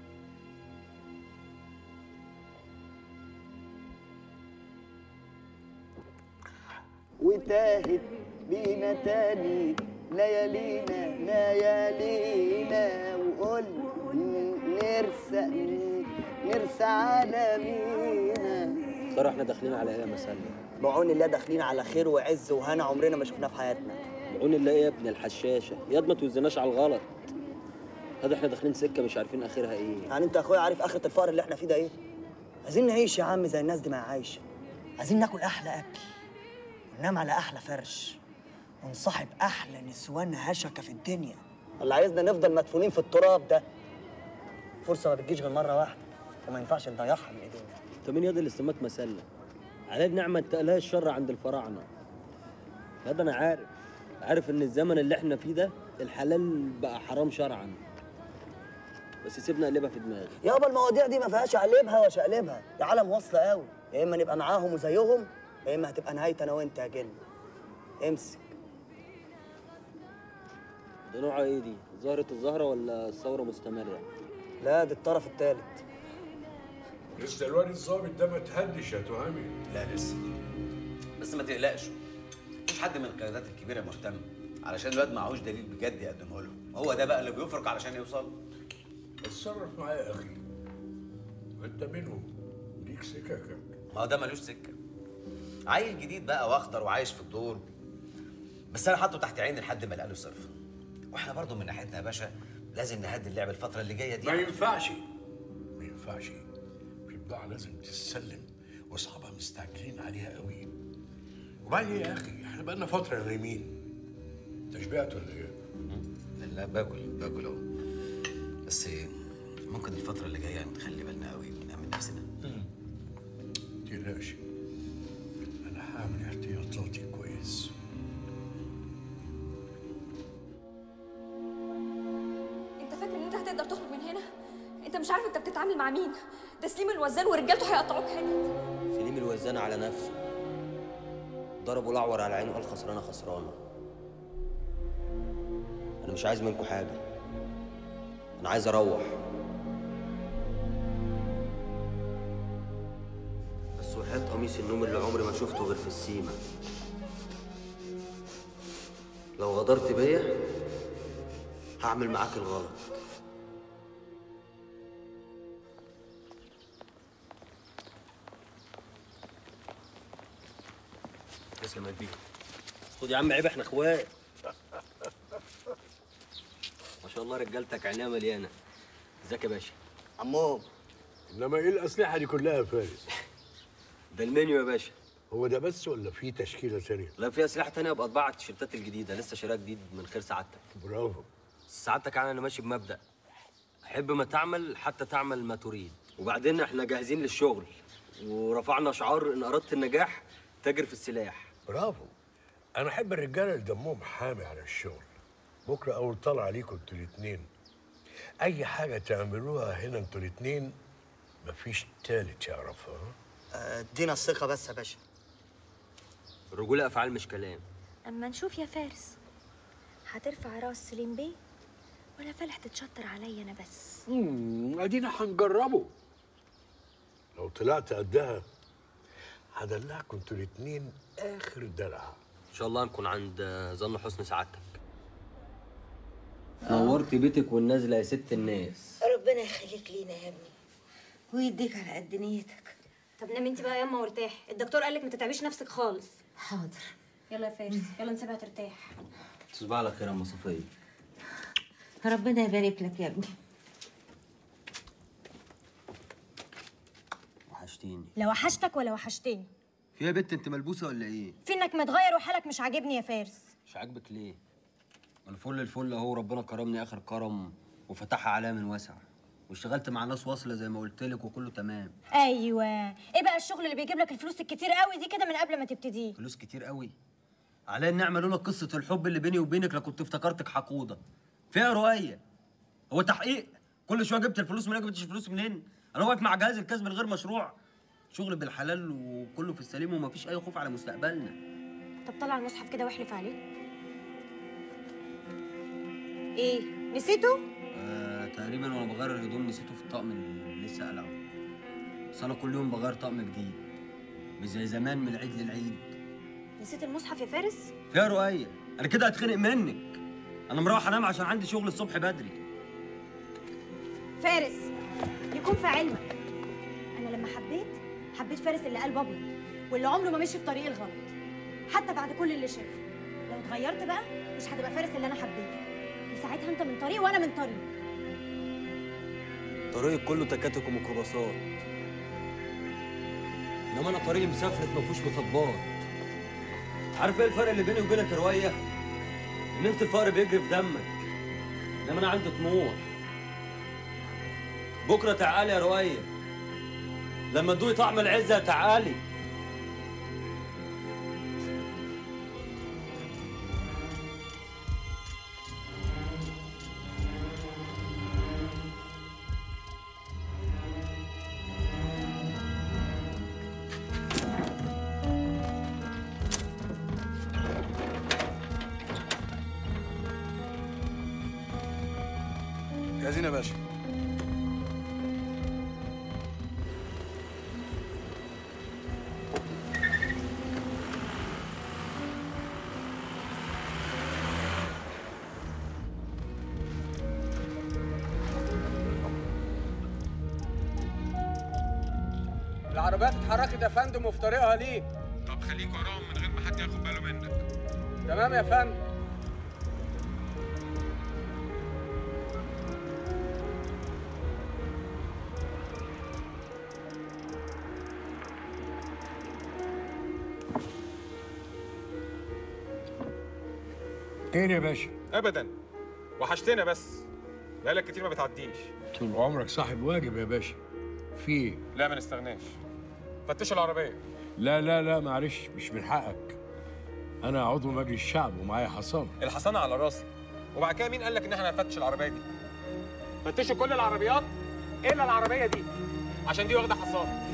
S5: وتاهت بينا تاني ليالينا ليالينا وقول نرسى نرسى على مينا
S1: ترى احنا داخلين على ايه يا مسلم
S5: بعون الله داخلين على خير وعز وهنا عمرنا ما شفناه في حياتنا
S1: بعون الله ايه يا ابن الحشاشه ياد ما توزناش على الغلط هذا احنا داخلين سكه مش عارفين اخرها ايه
S5: يعني انت يا اخويا عارف اخرة الفقر اللي احنا فيه ده ايه؟ عايزين نعيش يا عم زي الناس دي ما هي عايشه عايزين ناكل احلى اكل وننام على احلى فرش ونصاحب احلى نسوان هشكه في الدنيا اللي عايزنا نفضل مدفونين في التراب ده فرصه ما بتجيش غير مره واحده وما ينفعش نضيعها من ايدينا
S1: انت مين ياد اللي سماك مسله عليه نعمه انتقلها الشر عند الفراعنه هذا انا عارف عارف ان الزمن اللي احنا فيه ده الحلال بقى حرام شرعا بس سيبنا اقلبها في دماغي
S5: يابا المواضيع دي ما فيهاش اقلبها وشقلبها يا عالم واصله قوي يا اما نبقى معاهم وزيهم يا اما هتبقى نهايتي انا وانت يا جن امسك
S1: ده نوعها ايه دي ظاهره الزهره ولا الثوره مستمره
S5: لا دي الطرف الثالث
S7: لسه الواد الظابط ده ما تهدش يا تهامي
S12: لا لسه بس ما تقلقش مش حد من القيادات الكبيره مهتم علشان الواد معهوش دليل بجد يقدمه لهم هو ده بقى اللي بيفرق علشان يوصل
S7: اتصرف معايا يا اخي انت منهم ليك سككك
S12: ما هو ده ملوش سكه عيل جديد بقى واخضر وعايش في الدور بس انا حاطه تحت عيني لحد ما الاقي صرف واحنا برضو من ناحيتنا يا باشا لازم نهدي اللعب الفتره اللي جايه دي
S7: ما ينفعش ما ينفعش في بضاعة لازم تتسلم واصحابها مستعجلين عليها قوي وبعدين يا اخي احنا بقالنا فترة نايمين انت شبعت ولا ايه؟
S12: لا باكل باكل اهو بس ممكن الفتره اللي جايه نخلي بالنا قوي ونأمن نفسنا
S7: تقلقش انا هعمل احتياطاتي كويس
S11: انت فاكر ان انت هتقدر تخرج من هنا انت مش عارف انت بتتعامل مع مين ده سليم الوزان ورجالته هيقطعوك حتت
S1: سليم الوزان على نفسه ضربه الاعور على عينه قال خسرانه خسرانه انا مش عايز منكم حاجه انا عايز اروح بس وحياة قميص النوم اللي عمري ما شفته غير في السيما لو غدرت بيا هعمل معاك الغلط تسلم يا كبير خد يا عم عيب احنا اخوات ما شاء الله رجالتك عينيها مليانه ازيك يا باشا
S7: عمو انما ايه الاسلحه دي كلها يا فارس
S1: ده المنيو يا باشا
S7: هو ده بس ولا في تشكيله ثانيه
S1: لا في اسلحه تانية ابقى اطبع التيشيرتات الجديده لسه شاريها جديد من خير سعادتك
S7: برافو
S1: سعادتك انا ماشي بمبدا حب ما تعمل حتى تعمل ما تريد وبعدين احنا جاهزين للشغل ورفعنا شعار ان اردت النجاح تاجر في السلاح
S7: برافو انا احب الرجاله اللي دمهم حامي على الشغل بكره اول طلع عليكم انتوا الاثنين اي حاجه تعملوها هنا انتوا الاثنين مفيش تالت يعرفها ها؟
S5: ادينا الثقه بس يا باشا
S1: الرجوله افعال مش كلام
S14: اما نشوف يا فارس هترفع راس سليم بيه ولا فالح تتشطر عليا انا بس
S7: امم ادينا هنجربه لو طلعت قدها هدلعكم انتوا الاثنين اخر دلع
S1: ان شاء الله نكون عند ظن حسن سعادتك نورت بيتك والنازله يا ست الناس
S6: ربنا يخليك لينا يا ابني ويديك على قد نيتك
S9: طب نام انت بقى ياما وارتاحي الدكتور قال لك ما تتعبيش نفسك خالص
S6: حاضر
S9: يلا يا فارس يلا نسيبها ترتاح
S1: تصبح على خير يا ام صفيه
S6: ربنا يبارك لك يا ابني
S1: وحشتيني
S9: لا وحشتك ولا وحشتني
S1: في يا بنت انت ملبوسه ولا ايه
S9: في انك متغير وحالك مش عاجبني يا فارس
S1: مش عاجبك ليه الفل الفل اهو ربنا كرمني اخر كرم وفتحها عليا من واسع واشتغلت مع ناس واصله زي ما قلت لك وكله تمام
S9: ايوه ايه بقى الشغل اللي بيجيب لك الفلوس الكتير قوي دي كده من قبل ما تبتديه
S1: فلوس كتير قوي عليا النعمه لولا قصه الحب اللي بيني وبينك لكنت افتكرتك حقوده فيها روايه هو تحقيق كل شويه جبت الفلوس منين جبتش الفلوس منين انا واقف مع جهاز الكسب الغير مشروع شغل بالحلال وكله في السليم ومفيش اي خوف على مستقبلنا
S9: طب طلع المصحف كده واحلف عليه ايه نسيته
S1: آه تقريبا وانا بغير الهدوم نسيته في الطقم اللي لسه قلعه بس انا كل يوم بغير طقم جديد مش زي زمان من العيد للعيد
S9: نسيت المصحف يا فارس
S1: فيها رؤية انا كده هتخنق منك انا مروح انام عشان عندي شغل الصبح بدري
S9: فارس يكون في علمك انا لما حبيت حبيت فارس اللي قلبه ابيض واللي عمره ما مشي في طريق الغلط حتى بعد كل اللي شافه لو اتغيرت بقى مش هتبقى فارس اللي انا حبيته وساعتها انت من طريق وانا من طريق
S1: طريق كله تكاتك وميكروباصات انما انا طريقي مسافرت ما فيهوش مطبات عارف ايه الفرق اللي بيني وبينك يا رؤية؟ ان انت الفقر بيجري في دمك انما انا عندي طموح بكره تعالي يا رؤية لما تدوقي طعم العزة تعالي
S2: جاهزين يا باشا
S15: العربيات اتحركت يا فندم وفي طريقها ليك
S3: طب خليك وراهم من غير ما حد ياخد باله منك
S15: تمام يا فندم
S7: خير يا باشا
S3: ابدا وحشتنا بس بقالك كتير ما بتعديش
S7: طول عمرك صاحب واجب يا باشا في ايه؟
S3: لا ما نستغناش فتشوا العربيه
S7: لا لا لا معلش مش من حقك انا عضو مجلس الشعب ومعايا حصانه
S3: الحصانه على راسي وبعد كده مين قال لك ان احنا هنفتش العربيه دي فتشوا كل العربيات الا العربيه دي عشان دي واخده حصانه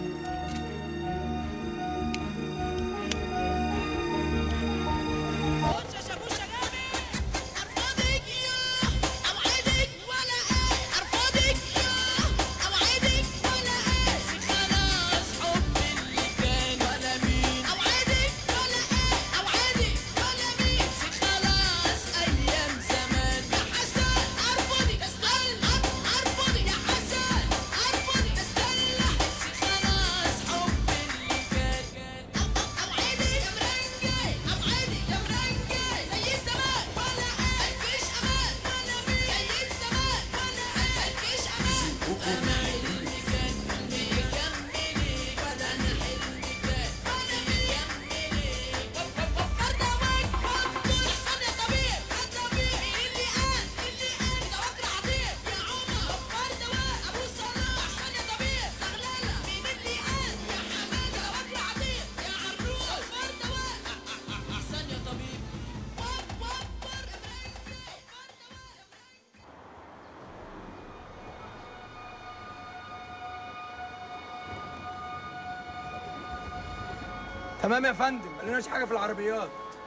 S15: تمام يا فندم ما لناش حاجه في العربيات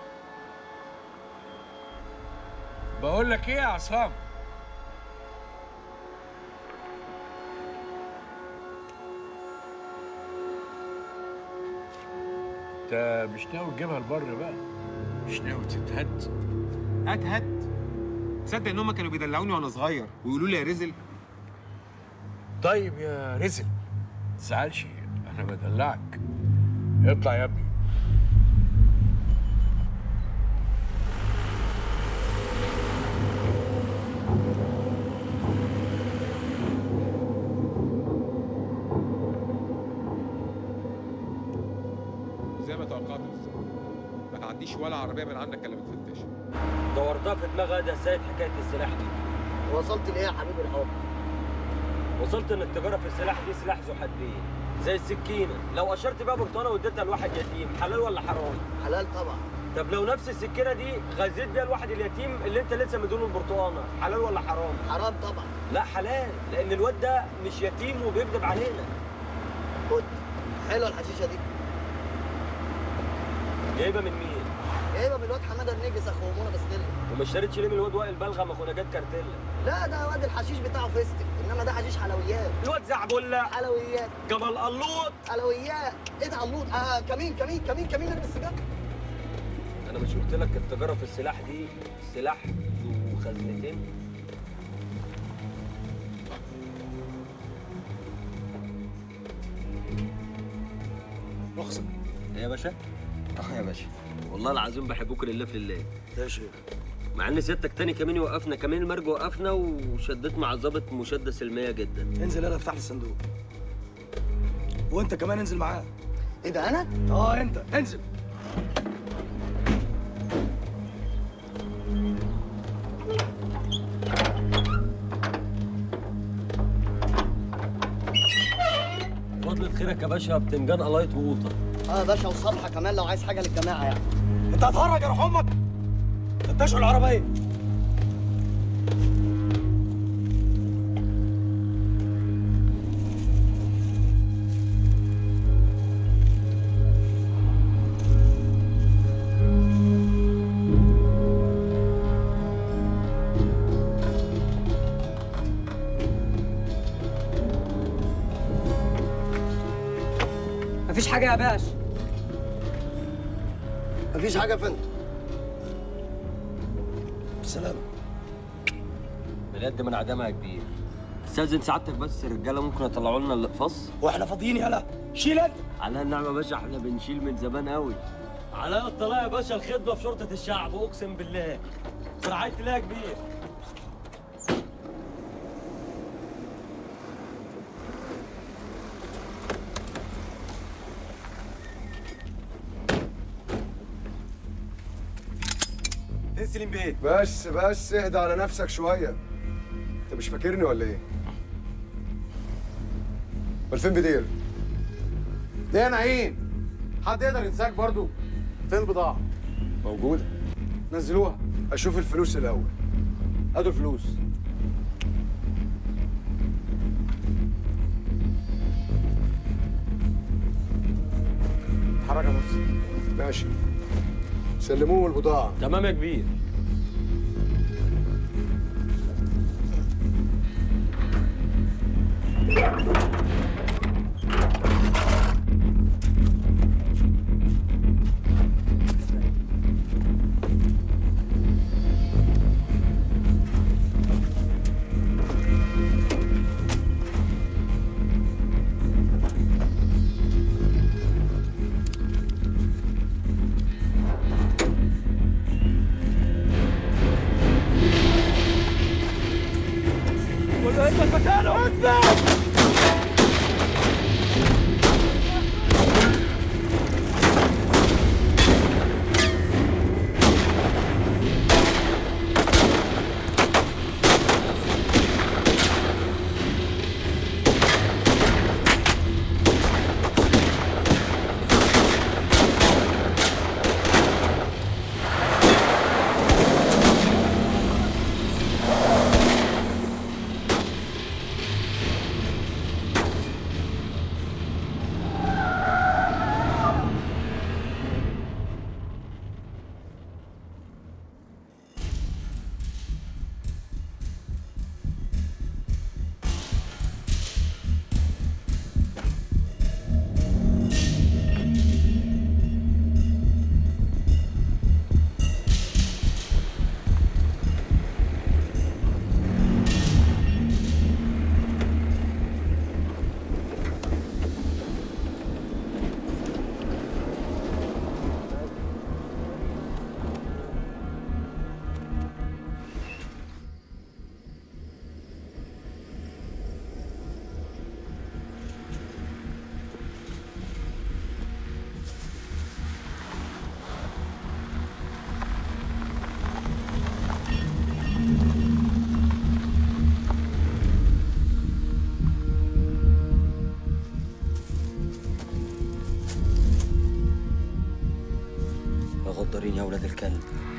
S7: بقول لك ايه يا عصام انت مش ناوي تجيبها لبر بقى مش ناوي تتهد
S3: اتهد تصدق ان هم كانوا بيدلعوني وانا صغير ويقولوا لي يا رزل
S7: طيب يا رزل ما تزعلش انا بدلعك اطلع يا ابني
S3: زي ما توقعت بالظبط ما تعديش ولا عربيه من عندك الا بتفتش
S1: دورتها في دماغها ده سيد حكايه السلاح دي
S5: وصلت ليه يا حبيبي الحب
S1: وصلت ان التجاره في السلاح دي سلاح ذو حدين زي السكينه لو اشرت بيها برتقانه واديتها لواحد يتيم حلال ولا حرام
S5: حلال طبعا
S1: طب لو نفس السكينه دي غزيت بيها الواحد اليتيم اللي انت لسه مديله البرتقانه حلال ولا حرام
S5: حرام طبعا
S1: لا حلال لان الواد ده مش يتيم وبيكذب علينا
S5: خد حلوه الحشيشه دي
S1: جايبه من مين
S5: جايبه من الواد حماده النجس اخو منى بستله
S1: وما اشتريتش ليه من الواد وائل بلغم اخو نجاة كارتيلا
S5: لا ده واد الحشيش بتاعه فيستك انما ده حشيش حلويات
S1: الواد زعبله
S5: حلويات
S1: جبل قلوط
S5: حلويات ايه ده علوط اه كمين كمين كمين كمين ارمي السجاده
S1: انا مش قلت لك التجاره في السلاح دي سلاح ذو خزنتين
S8: رخصة
S1: ايه يا باشا
S8: اه يا باشا
S1: والله العظيم بحبكم لله في الله
S8: يا شيخ
S1: مع ان سيادتك تاني كمان وقفنا كمان المرج وقفنا وشديت مع الظابط مشاده سلميه جدا
S13: انزل انا افتح لي الصندوق وانت كمان انزل معاه
S5: ايه ده انا؟
S13: اه انت انزل
S1: فضلة خيرك يا باشا بتنجان قلايط وقوطه
S5: اه يا باشا وصبحه كمان لو عايز حاجه للجماعه يعني
S13: انت هتهرج يا روح امك فتشوا العربيه
S5: مفيش حاجه يا باشا مفيش حاجه يا فندم
S13: سلام
S1: بجد من عدمها يا كبير استاذن سعادتك بس الرجاله ممكن يطلعوا لنا الاقفاص
S15: واحنا فاضيين يالا شيل انت
S1: على النعمه يا باشا احنا بنشيل من زمان قوي على الطلاق يا باشا الخدمه في شرطه الشعب اقسم بالله في رعايه الله يا كبير
S8: فين سليم بيه؟ بس بس اهدى على نفسك شوية انت مش فاكرني ولا ايه؟ امال فين بدير؟
S16: ليه يا نعيم؟ حد يقدر ينساك برضو؟ فين البضاعة؟
S8: موجودة
S16: نزلوها
S8: اشوف الفلوس الاول
S16: هاتوا الفلوس اتحرك يا مرسي
S8: ماشي سلموه البضاعة
S1: تمام يا كبير
S10: ولا اثبت مكانه اثبت
S1: يا غدارين يا ولاد الكلب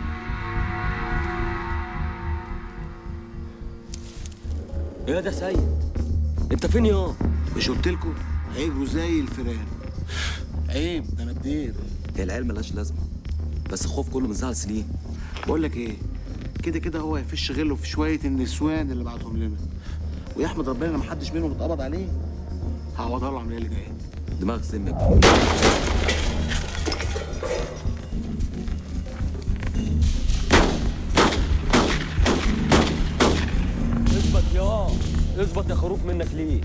S1: ايه ده سيد انت فين يا
S17: مش قلت لكم هيجروا زي الفيران عيب ده انا بدير
S18: هي العيال ملهاش لازمه بس الخوف كله من زعل سليم
S17: بقول لك ايه كده كده هو هيفش غله في شويه النسوان اللي بعتهم لنا ويحمد ربنا ان محدش منهم اتقبض عليه هعوضها له العمليه اللي جايه
S18: دماغك سم يا ابني.
S1: اثبت يا اثبت يا خروف منك ليه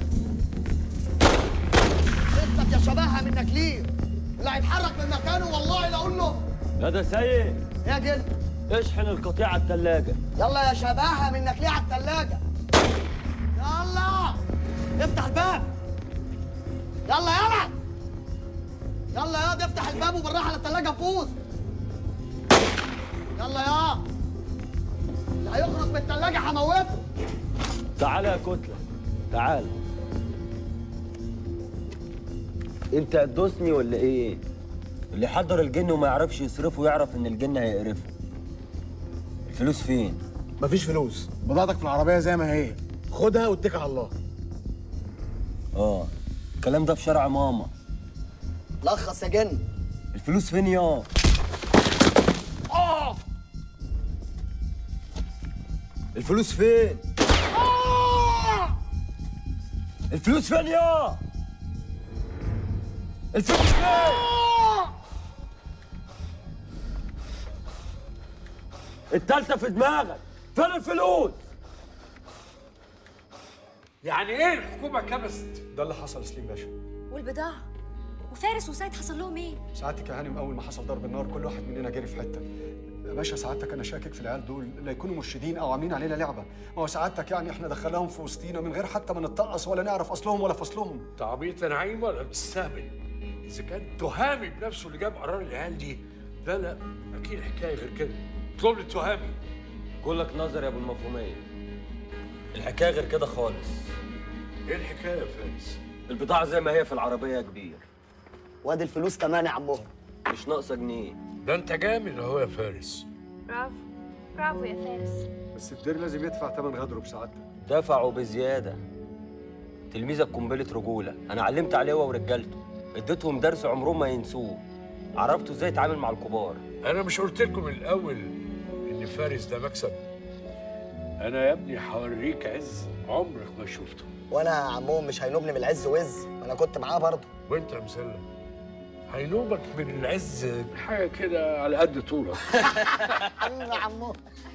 S5: اثبت يا شبهها منك ليه اللي هيتحرك من مكانه والله لا اقول له
S1: يا ده سيد
S5: يا جل
S1: اشحن القطيع على الثلاجه
S5: يلا يا شبهها منك ليه على الثلاجه يلا افتح الباب يلا يلا يلا يا افتح الباب وبالراحه على الثلاجه فوز يلا يا اللي هيخرج من الثلاجه هموته
S1: تعالى يا كتله تعال انت هتدوسني ولا ايه اللي حضر الجن وما يعرفش يصرفه يعرف ان الجن هيقرفه الفلوس فين
S16: مفيش فلوس بضاعتك في العربيه زي ما هي خدها واتكل على الله
S1: اه الكلام ده في شارع ماما
S5: لخص يا جن
S1: الفلوس فين يا
S5: اه
S1: الفلوس فين الفلوس فين يا الفلوس فين التالتة في دماغك فين الفلوس
S7: يعني ايه الحكومه كبست
S8: ده اللي حصل سليم باشا
S11: والبضاعه وفارس وسيد حصل لهم ايه
S8: سعادتك يا هانم اول ما حصل ضرب النار كل واحد مننا جري في حته يا باشا سعادتك انا شاكك في العيال دول لا يكونوا مرشدين او عاملين علينا لعبه ما هو سعادتك يعني احنا دخلناهم في وسطينا من غير حتى ما نتقص ولا نعرف اصلهم ولا فصلهم
S7: تعبيط يا نعيم ولا بتستهبل اذا كان تهامي بنفسه اللي جاب قرار العيال دي لا لا اكيد الحكايه غير كده اطلب لي التهامي
S1: كلك نظر يا ابو المفهوميه الحكايه غير كده خالص
S7: ايه الحكايه يا فارس
S1: البضاعه زي ما هي في العربيه يا كبير
S5: وادي الفلوس كمان يا عمهم
S1: مش ناقصه جنيه
S7: ده انت جامد اهو يا فارس
S14: برافو برافو يا فارس
S8: بس الدير لازم يدفع ثمن غدره بسعادتك
S1: دفعوا بزياده تلميذك قنبله رجوله انا علمت عليه هو ورجالته اديتهم درس عمرهم ما ينسوه عرفتوا ازاي يتعامل مع الكبار
S7: انا مش قلت لكم من الاول ان فارس ده مكسب انا يا ابني هوريك عز عمرك ما شفته
S5: وانا يا عمهم مش هينوبني من العز وز ما انا كنت معاه برضه
S7: وانت يا مسلم هينوبك من العز حاجه كده على قد طولك
S5: حبيبي يا عمهم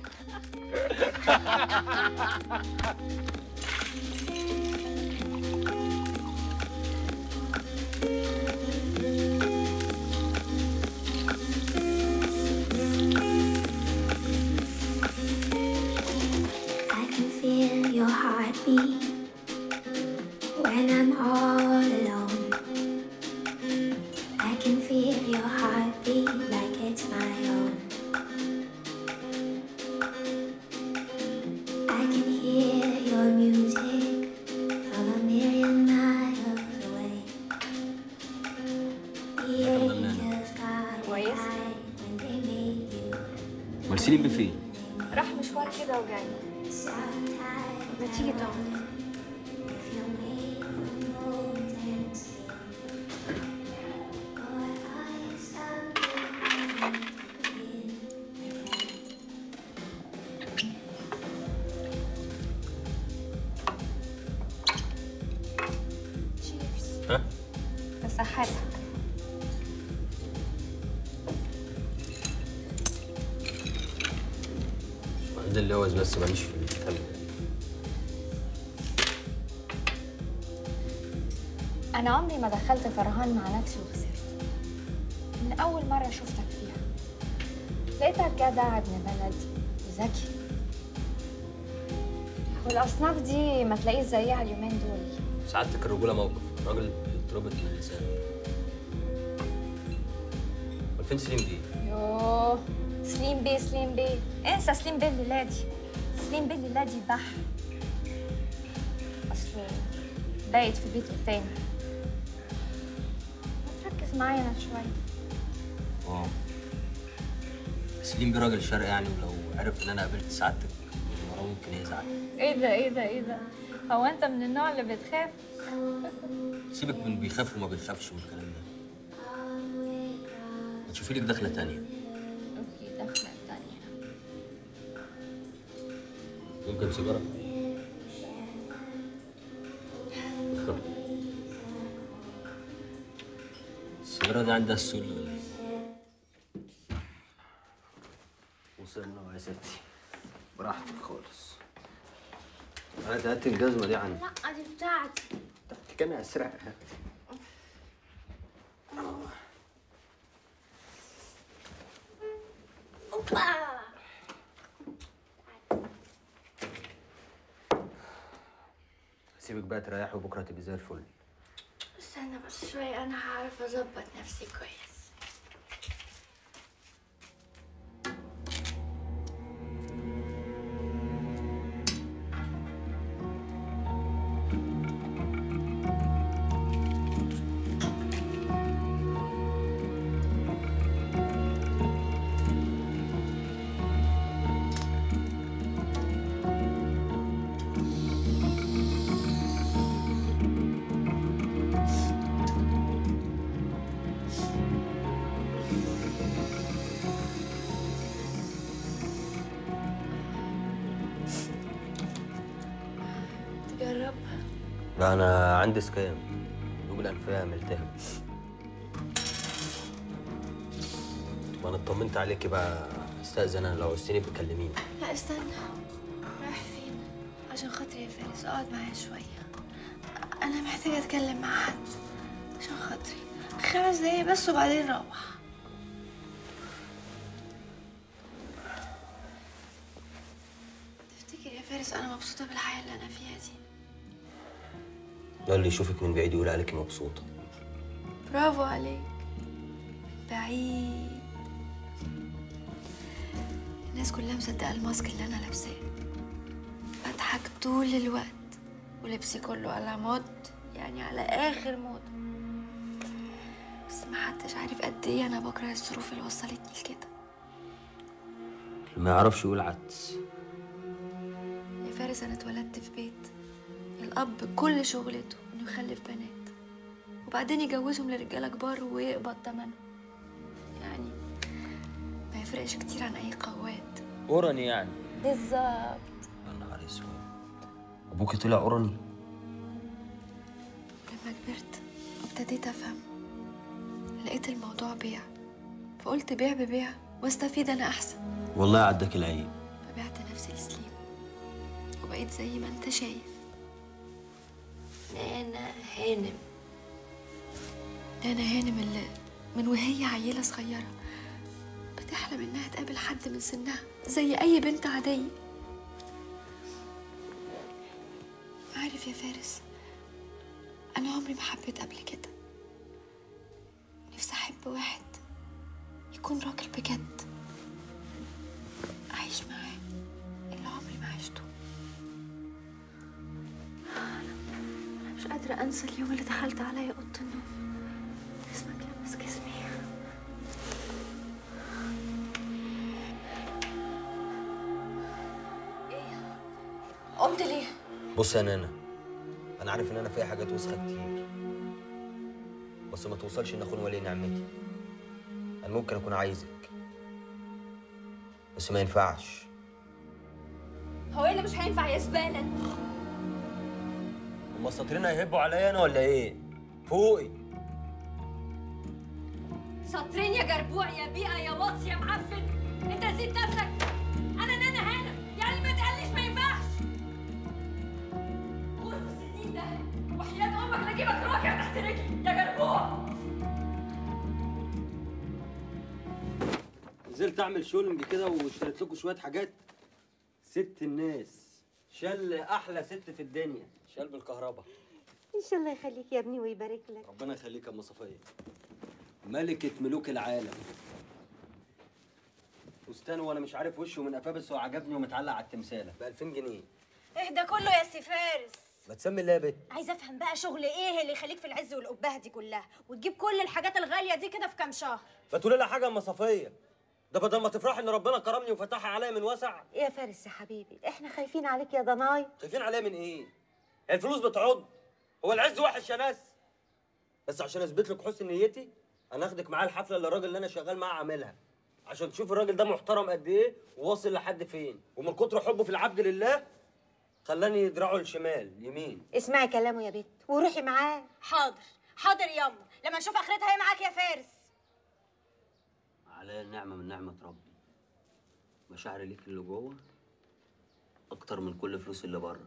S19: I can feel your heartbeat when I'm all alone. I can feel your heartbeat like it's my own. I can hear your music from a million miles away. The angels got it right when they made you.
S1: مرسلين بفين
S14: راح مشوار كده وجاي ما تيجي تقعد
S1: ها
S14: بصحتك
S1: ده اللوز بس ماليش في الكلام
S14: أنا عمري ما دخلت فرهان مع نفسي وخسرت من أول مرة شفتك فيها لقيتك جدع ابن بلدي وذكي والأصناف دي ما تلاقيش زيها اليومين دول
S1: سعادتك الرجوله موقف راجل يتربط من اللسان امال فين سليم دي
S14: يوه سليم بيه سليم بيه انسى سليم بيه الليلادي سليم بيه الليلادي بح أصله بايت في بيته التاني ما تركز معايا أنا شوية
S1: اه سليم بيه راجل شرقي يعني ولو عرف ان انا قابلت سعادتك المره ممكن يزعل
S14: ايه ده ايه ده ايه ده هو انت من النوع اللي بتخاف
S1: سيبك من بيخاف وما بيخافش والكلام ده ما تشوفي لك دخله تانية
S14: اوكي دخلة تانية
S1: يمكن سيجاره السيجاره دي عندها السل ولا ايه وصلنا يا ستي براحتك خالص هات هات الجزمه دي عندي
S19: لا دي بتاعتي
S1: كان اسرقها
S19: اوبا
S1: سيبك بقى تريحي وبكره تبقي زي الفل
S19: استنى بس شوية أنا هعرف أظبط نفسي كويس تجرب
S1: لا انا عندي سكام دوب الانفيه ملتهب وانا اطمنت عليكي بقى استاذن انا لو عوزتيني بكلميني
S19: لا استنى رايح فين
S14: عشان خاطري يا فارس اقعد معايا شوية أنا محتاجة أتكلم مع حد عشان خاطري خمس دقايق بس وبعدين نروح تفتكر يا فارس أنا مبسوطة بالحياة اللي أنا فيها دي
S1: ده اللي يشوفك من بعيد يقول عليكي مبسوطه
S14: برافو عليك بعيد الناس كلها مصدقة الماسك اللي أنا لابساه بضحك طول الوقت ولبسي كله على مود يعني على آخر مود بس محدش عارف قد إيه أنا بكره الظروف اللي وصلتني لكده
S1: ما يعرفش يقول عدس
S14: يا فارس أنا اتولدت في بيت الأب كل شغلته إنه يخلف بنات وبعدين يجوزهم لرجالة كبار ويقبض تمنهم يعني ما يفرقش كتير عن أي قواد
S1: اوراني يعني
S14: بالظبط
S1: يا نهار اسود ابوكي طلع اوراني
S14: لما كبرت وابتديت أفهم لقيت الموضوع بيع فقلت بيع ببيع واستفيد أنا أحسن
S1: والله عداك العيب
S14: فبعت نفسي لسليم وبقيت زي ما انت شايف نانا هانم نانا هانم اللي من وهي عيلة صغيرة بتحلم انها تقابل حد من سنها زي اي بنت عادية عارف يا فارس انا عمري ما حبيت قبل كده نفسي احب واحد يكون راجل بجد أعيش معاه اللي عمري ما عشته أنا مش قادرة أنسى اليوم اللي دخلت عليا أوضة النوم اسمك لمس جسمي إيه؟ قمت ليه؟
S1: بص يا نانا انا عارف ان انا فيها حاجات وسخه كتير بس ما توصلش ان اخون ولي نعمتي انا ممكن اكون عايزك بس ما ينفعش
S11: هو ايه اللي مش هينفع يا زبالة؟
S1: هما الساطرين هيهبوا عليا انا ولا ايه فوقي
S11: سطرين يا جربوع يا بيئة يا واطي يا معفن انت نسيت نفسك انا نانا هانم يعني ما تقليش ما ينفعش غرفة الستين ده وحياة امك لاجيبك راكع تحت رجلي يا جربوع
S1: نزلت اعمل شولنج كده واشتريت لكم شويه حاجات ست الناس شال احلى ست في الدنيا شال بالكهرباء
S6: ان شاء الله يخليك يا ابني ويبارك لك
S1: ربنا يخليك يا ام صفيه ملكة ملوك العالم فستان وانا مش عارف وشه من قفاه بس هو عجبني ومتعلق على التمثاله ب 2000 جنيه
S9: اهدى كله يا سي فارس
S1: ما تسمي الله يا بت
S9: عايزه افهم بقى شغل ايه اللي يخليك في العز والقبه دي كلها وتجيب كل الحاجات الغاليه دي كده في كام شهر
S1: فتقولي لها حاجه يا ام صفيه ده بدل ما تفرحي ان ربنا كرمني وفتحها عليا من وسع
S6: يا فارس يا حبيبي احنا خايفين عليك يا ضناي
S1: خايفين عليا من ايه؟ هي الفلوس بتعض هو العز وحش يا ناس بس عشان اثبت لك حسن نيتي انا اخدك معايا الحفله اللي الراجل اللي انا شغال معاه عاملها عشان تشوف الراجل ده محترم قد ايه وواصل لحد فين ومن كتر حبه في العبد لله خلاني يدرعه الشمال يمين
S6: اسمعي كلامه يا بت وروحي معاه
S9: حاضر حاضر ياما لما نشوف اخرتها ايه معاك يا فارس
S1: عليا النعمه من نعمه ربي مشاعري ليك اللي جوه اكتر من كل فلوس اللي بره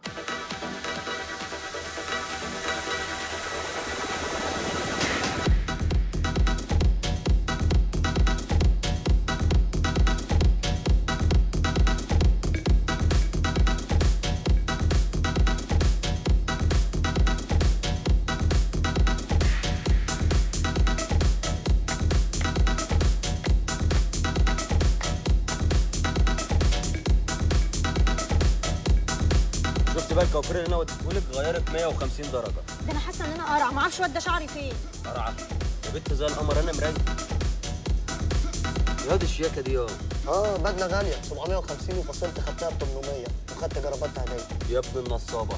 S1: شفت بقى الكوافير اللي انا وديتهولك غيرت 150 درجه
S9: ده انا حاسه ان انا قرع ما اعرفش واد شعري فين
S1: قرعه يا بنت زي القمر انا مرايه يا دي الشياكه دي يا
S5: اه بدله غاليه 750 وفصلت خدتها ب 800 وخدت جراباتها هديه
S1: يا ابن النصابه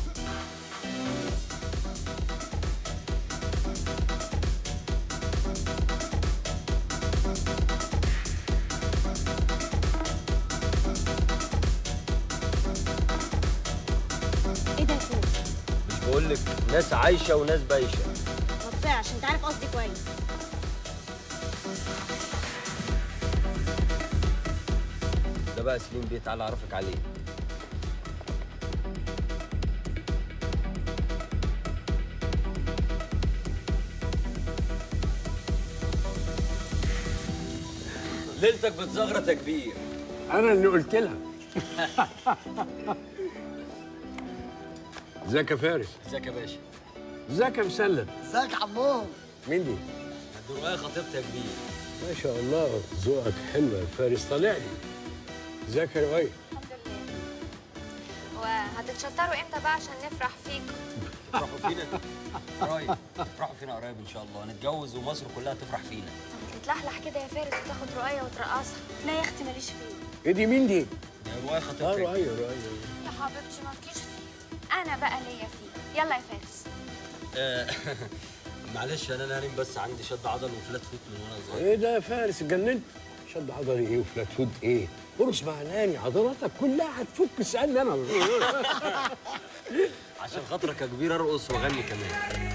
S9: ايه ده يا فوز
S1: مش بقول لك ناس عايشه وناس بايشه
S9: ما تطيعش انت عارف قصدي كويس
S1: ده بقى سليم بيه تعالى اعرفك عليه ليلتك بتزغرط يا كبير
S7: انا اللي قلت لها ازيك يا فارس
S1: ازيك يا باشا
S7: ازيك يا مسلم
S5: ازيك يا عمو
S7: مين دي
S1: دي رؤية خطيبتي يا كبير
S7: ما شاء الله ذوقك حلو يا فارس طالع لي ازيك يا رؤية
S14: وهتتشطروا امتى بقى عشان نفرح فيكم
S1: تفرحوا فينا قريب تفرحوا فينا قريب ان شاء الله نتجوز ومصر كلها تفرح فينا
S14: تتلحلح كده يا فارس وتاخد رؤية وترقصها لا يا اختي ماليش فيه
S7: ايه دي مين دي؟
S1: دي رؤية خطيبتي
S7: اه رؤية رؤية
S14: يا حبيبتي مالكيش فيه انا بقى ليا فيه يلا يا فارس
S1: آه، معلش انا نايم بس عندي شد عضل وفلات فوت من وانا صغير
S7: ايه ده يا فارس اتجننت؟ شد عضلي ايه وفلات فود ايه؟ قرص معناني عضلاتك كلها هتفك اسالني انا
S1: عشان خاطرك يا كبير ارقص واغني كمان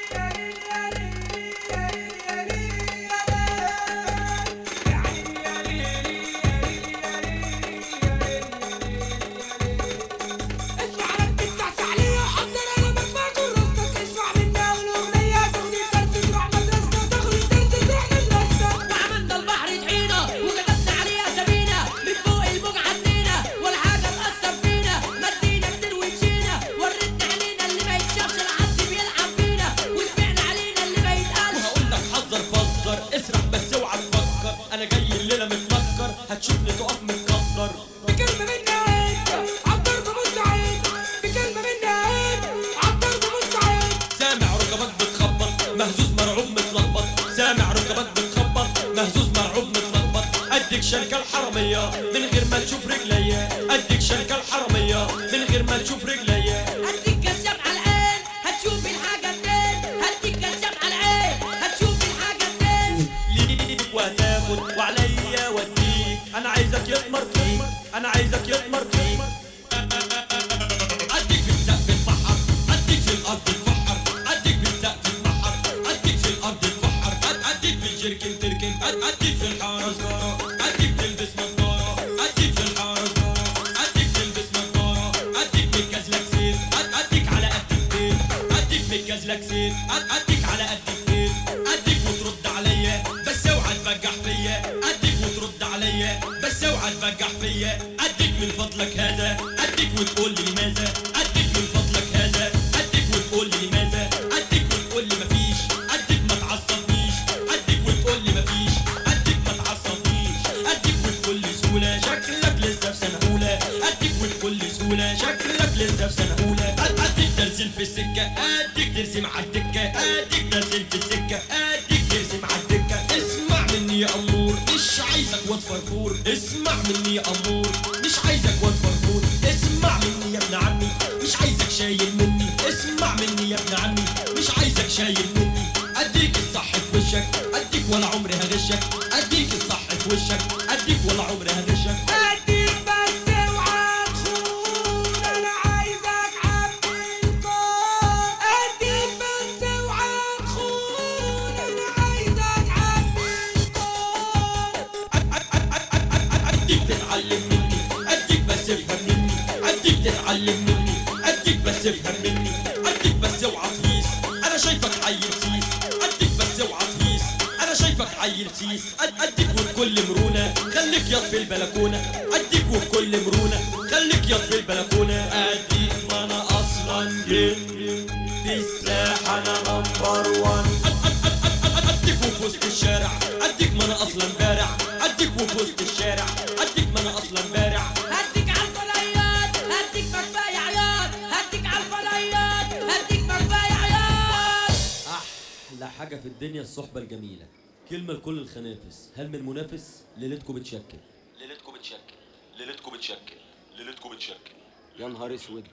S10: وعملنا البحر طحينة وكتبنا عليها سفينة من فوق الموج عدينا ولا حاجة تأثر فينا مدينا كتير ومشينا وريتنا علينا اللي ما يتشافش العبد بيلعب فينا وسمعنا علينا اللي ما يتقالش
S20: وهقول لك حذر فزر اسرح بس اوعى تفكر انا جاي الليله متفكر هتشوفني تقف متكسر
S10: بكلمة مني عيب عالضرب مستعد بكلمة مني عيب عالضرب مستعد
S20: سامع ركبك بتخبط مهزوز مرعوب متلخبط سامع ركبك بتخبط مهزوز مرعوب متلخبط اديك شركة الحرامية من غير ما تشوف رجليا اديك شركة الحرامية من غير ما تشوف رجليا
S10: هديك كشاف على العين هتشوف الحاجة منين هديك كشاف على العين هتشوف الحاجة منين
S20: ليك وهتاخد وعليا وديك انا عايزك يتمر فيك انا عايزك يتمر فيك اديك في السقف البحر اديك في الارض البحر اديك في السقف البحر اديك في الارض البحر أد- اديك في الجركن تركن أد- اديك في الحاره سجاره اديك تلبس نظاره اديك في الحاره سجاره اديك تلبس نظاره اديك بالكازلك سيف أد- اديك على قد البيت اديك بالكازلك سيف أد- اديك على قد البيت اديك وترد عليا بس اوعى تبجح فيا اديك وترد عليا بس اوعى تبجح فيا اديك من فضلك هذا اديك وتقول لي لماذا اديك من فضلك هذا اديك وتقول لي لماذا اديك وتقول لي مفيش اديك ما تعصبنيش اديك وتقول لي مفيش اديك ما تعصبنيش اديك وبكل سهوله شكلك لسه في سنه اولى اديك وبكل سهوله شكلك لسه في سنه اولى أد- اديك ترسم في السكه اديك ترسم على الدكه اديك ترسم في السكه اديك ترسم على الدكه اسمع مني يا امور مش عايزك واد فرفور اسمع مني يا امور مش عايزك واد فرفور اسمع مني يا ابن عمي مش عايزك شايل مني اسمع مني يا ابن عمي مش عايزك شايل مني اديك الصح في وشك اديك ولا عمري هغشك اديك الصح في وشك اديك ولا عمري هغشك
S10: اديك بس اوعى تخون انا عايزك عبد الكون اديك بس اوعى تخون انا عايزك عبد
S20: اديك تتعلم مني اديك بس افهم مني اديك تتعلم مني اديك بس افهم مني اديك بس اوعى تهيس انا شايفك عيل سيس اديك بس اوعى تهيس انا شايفك عيل سيس أد- اديك وبكل مرونه خليك ياض في البلكونه اديك وبكل مرونه خليك ياض في البلكونه اديك ما انا اصلا جن في الساحه انا نمبر وان اديك وفي وسط الشارع اديك ما انا اصلا بارع اديك وفي وسط الشارع اديك ما انا اصلا بارع
S10: هديك على الفضيات هديك مكفاية عياط هديك على الفضيات هديك مكفاية عياط
S20: احلى حاجه في الدنيا الصحبه الجميله كلمه لكل الخنافس هل من منافس ليلتكم بتشكل ليلتكم بتشكل ليلتكم بتشكل ليلتكم بتشكل
S1: يا نهار اسود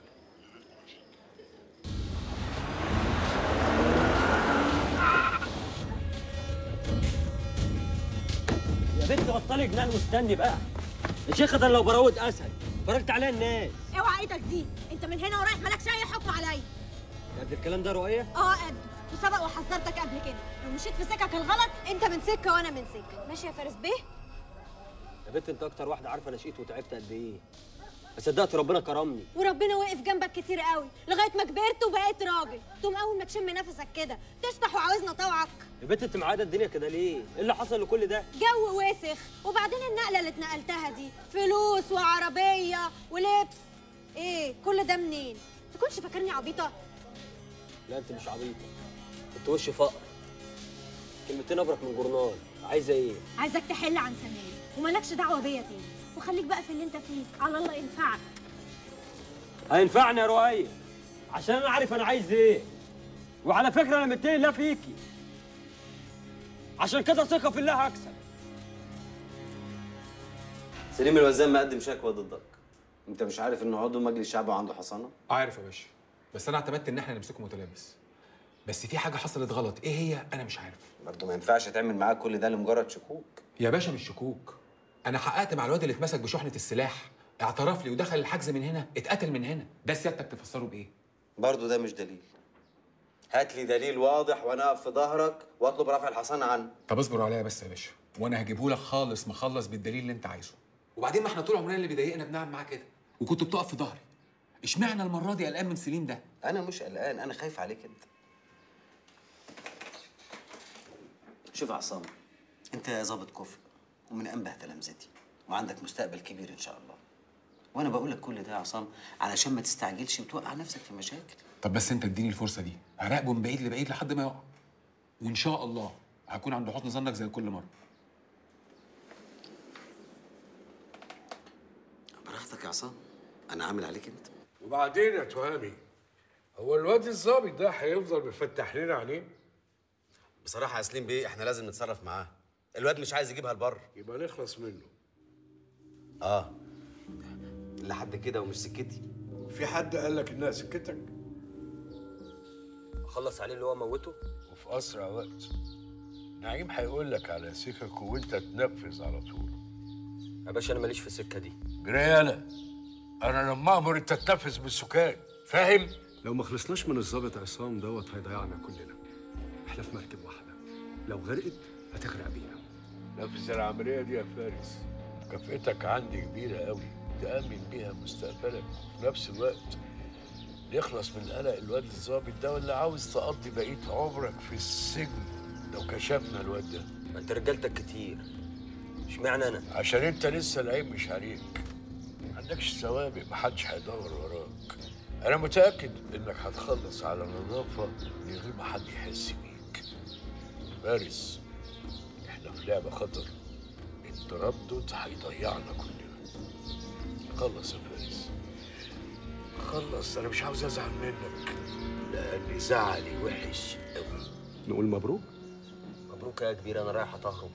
S1: يا بنت بطلي جنان واستني بقى يا شيخة ده أنا لو براود اسد فرجت عليها الناس
S9: اوعى ايدك دي انت من هنا ورايح مالكش اي حكم عليا
S1: قد الكلام ده رؤية
S9: اه قد وسبق وحذرتك قبل كده لو مشيت في سكك الغلط انت من سكه وانا من سكه ماشي يا فارس بيه
S1: يا بنت انت اكتر واحدة عارفة انا شقيت وتعبت قد ايه فصدقت ربنا كرمني
S9: وربنا وقف جنبك كتير قوي لغايه ما كبرت وبقيت راجل تقوم اول ما تشم نفسك كده تشطح وعاوزنا طوعك
S1: يا بنت انت معاده الدنيا كده ليه؟ ايه اللي حصل لكل ده؟
S9: جو وسخ وبعدين النقله اللي اتنقلتها دي فلوس وعربيه ولبس ايه كل ده منين تكونش فاكرني عبيطه
S1: لا انت مش عبيطه انت وش فقر كلمتين ابرك من جورنال عايزه ايه؟
S9: عايزك تحل عن سنيه ومالكش دعوه بيا تاني وخليك بقى في اللي انت فيه على الله ينفعك
S1: هينفعني يا رؤية عشان انا عارف انا عايز ايه وعلى فكره انا متقي الله فيكي عشان كده ثقه في الله هكسب
S12: سليم الوزان مقدم شكوى ضدك انت مش عارف انه عضو مجلس الشعب وعنده حصانه
S3: عارف يا باشا بس انا اعتمدت ان احنا نمسكه متلبس بس في حاجه حصلت غلط ايه هي انا مش عارف
S12: برضه ما ينفعش تعمل معاه كل ده لمجرد شكوك
S3: يا باشا مش شكوك انا حققت مع الواد اللي اتمسك بشحنه السلاح اعترف لي ودخل الحجز من هنا اتقتل من هنا ده سيادتك تفسره بايه
S12: برضه ده مش دليل هات لي دليل واضح وانا اقف في ظهرك واطلب رفع الحصانه عنه
S3: طب اصبر عليا بس يا باشا وانا هجيبه لك خالص مخلص بالدليل اللي انت عايزه وبعدين ما احنا طول عمرنا اللي بيضايقنا بنعمل معاه كده وكنت بتقف في ظهري اشمعنى المره دي قلقان من سليم ده
S12: انا مش قلقان انا خايف عليك انت شوف يا عصام انت ظابط كفء ومن انبه تلامذتي وعندك مستقبل كبير ان شاء الله وانا بقول لك كل ده يا عصام علشان ما تستعجلش وتوقع نفسك في مشاكل
S3: طب بس انت اديني الفرصه دي هراقبه من بعيد لبعيد لحد ما يقع وان شاء الله هكون عند حسن ظنك زي كل مره
S12: براحتك يا عصام انا عامل عليك انت
S7: وبعدين يا تهامي هو الواد الظابط ده هيفضل مفتح لنا عينيه
S12: بصراحه يا سليم بيه احنا لازم نتصرف معاه الواد مش عايز يجيبها لبر
S7: يبقى نخلص منه
S12: اه لحد كده ومش سكتي
S7: في حد قال لك انها سكتك
S1: اخلص عليه اللي هو موته
S7: وفي اسرع وقت نعيم هيقول لك على سكك وانت تنفذ على طول
S1: يا باشا انا ماليش في السكه دي
S7: جريالة انا لما امر انت تنفذ بالسكان فاهم
S8: لو ما خلصناش من الظابط عصام دوت هيضيعنا كلنا احنا في مركب واحده لو غرقت هتغرق بينا
S7: نفذ العملية دي يا فارس مكافئتك عندي كبيرة قوي تأمن بيها مستقبلك وفي نفس الوقت يخلص من قلق الواد الظابط ده ولا عاوز تقضي بقية عمرك في السجن لو كشفنا الواد ده
S1: ما انت رجالتك كتير اشمعنى انا
S7: عشان انت لسه العيب مش عليك ما عندكش سوابق محدش هيدور وراك انا متأكد انك هتخلص على نظافة من غير ما حد يحس بيك فارس احنا في لعبة خطر التردد هيضيعنا كلنا خلص يا فارس خلص انا مش عاوز ازعل منك لان زعلي وحش قوي
S8: نقول مبروك
S1: مبروك يا كبير انا رايح اطهره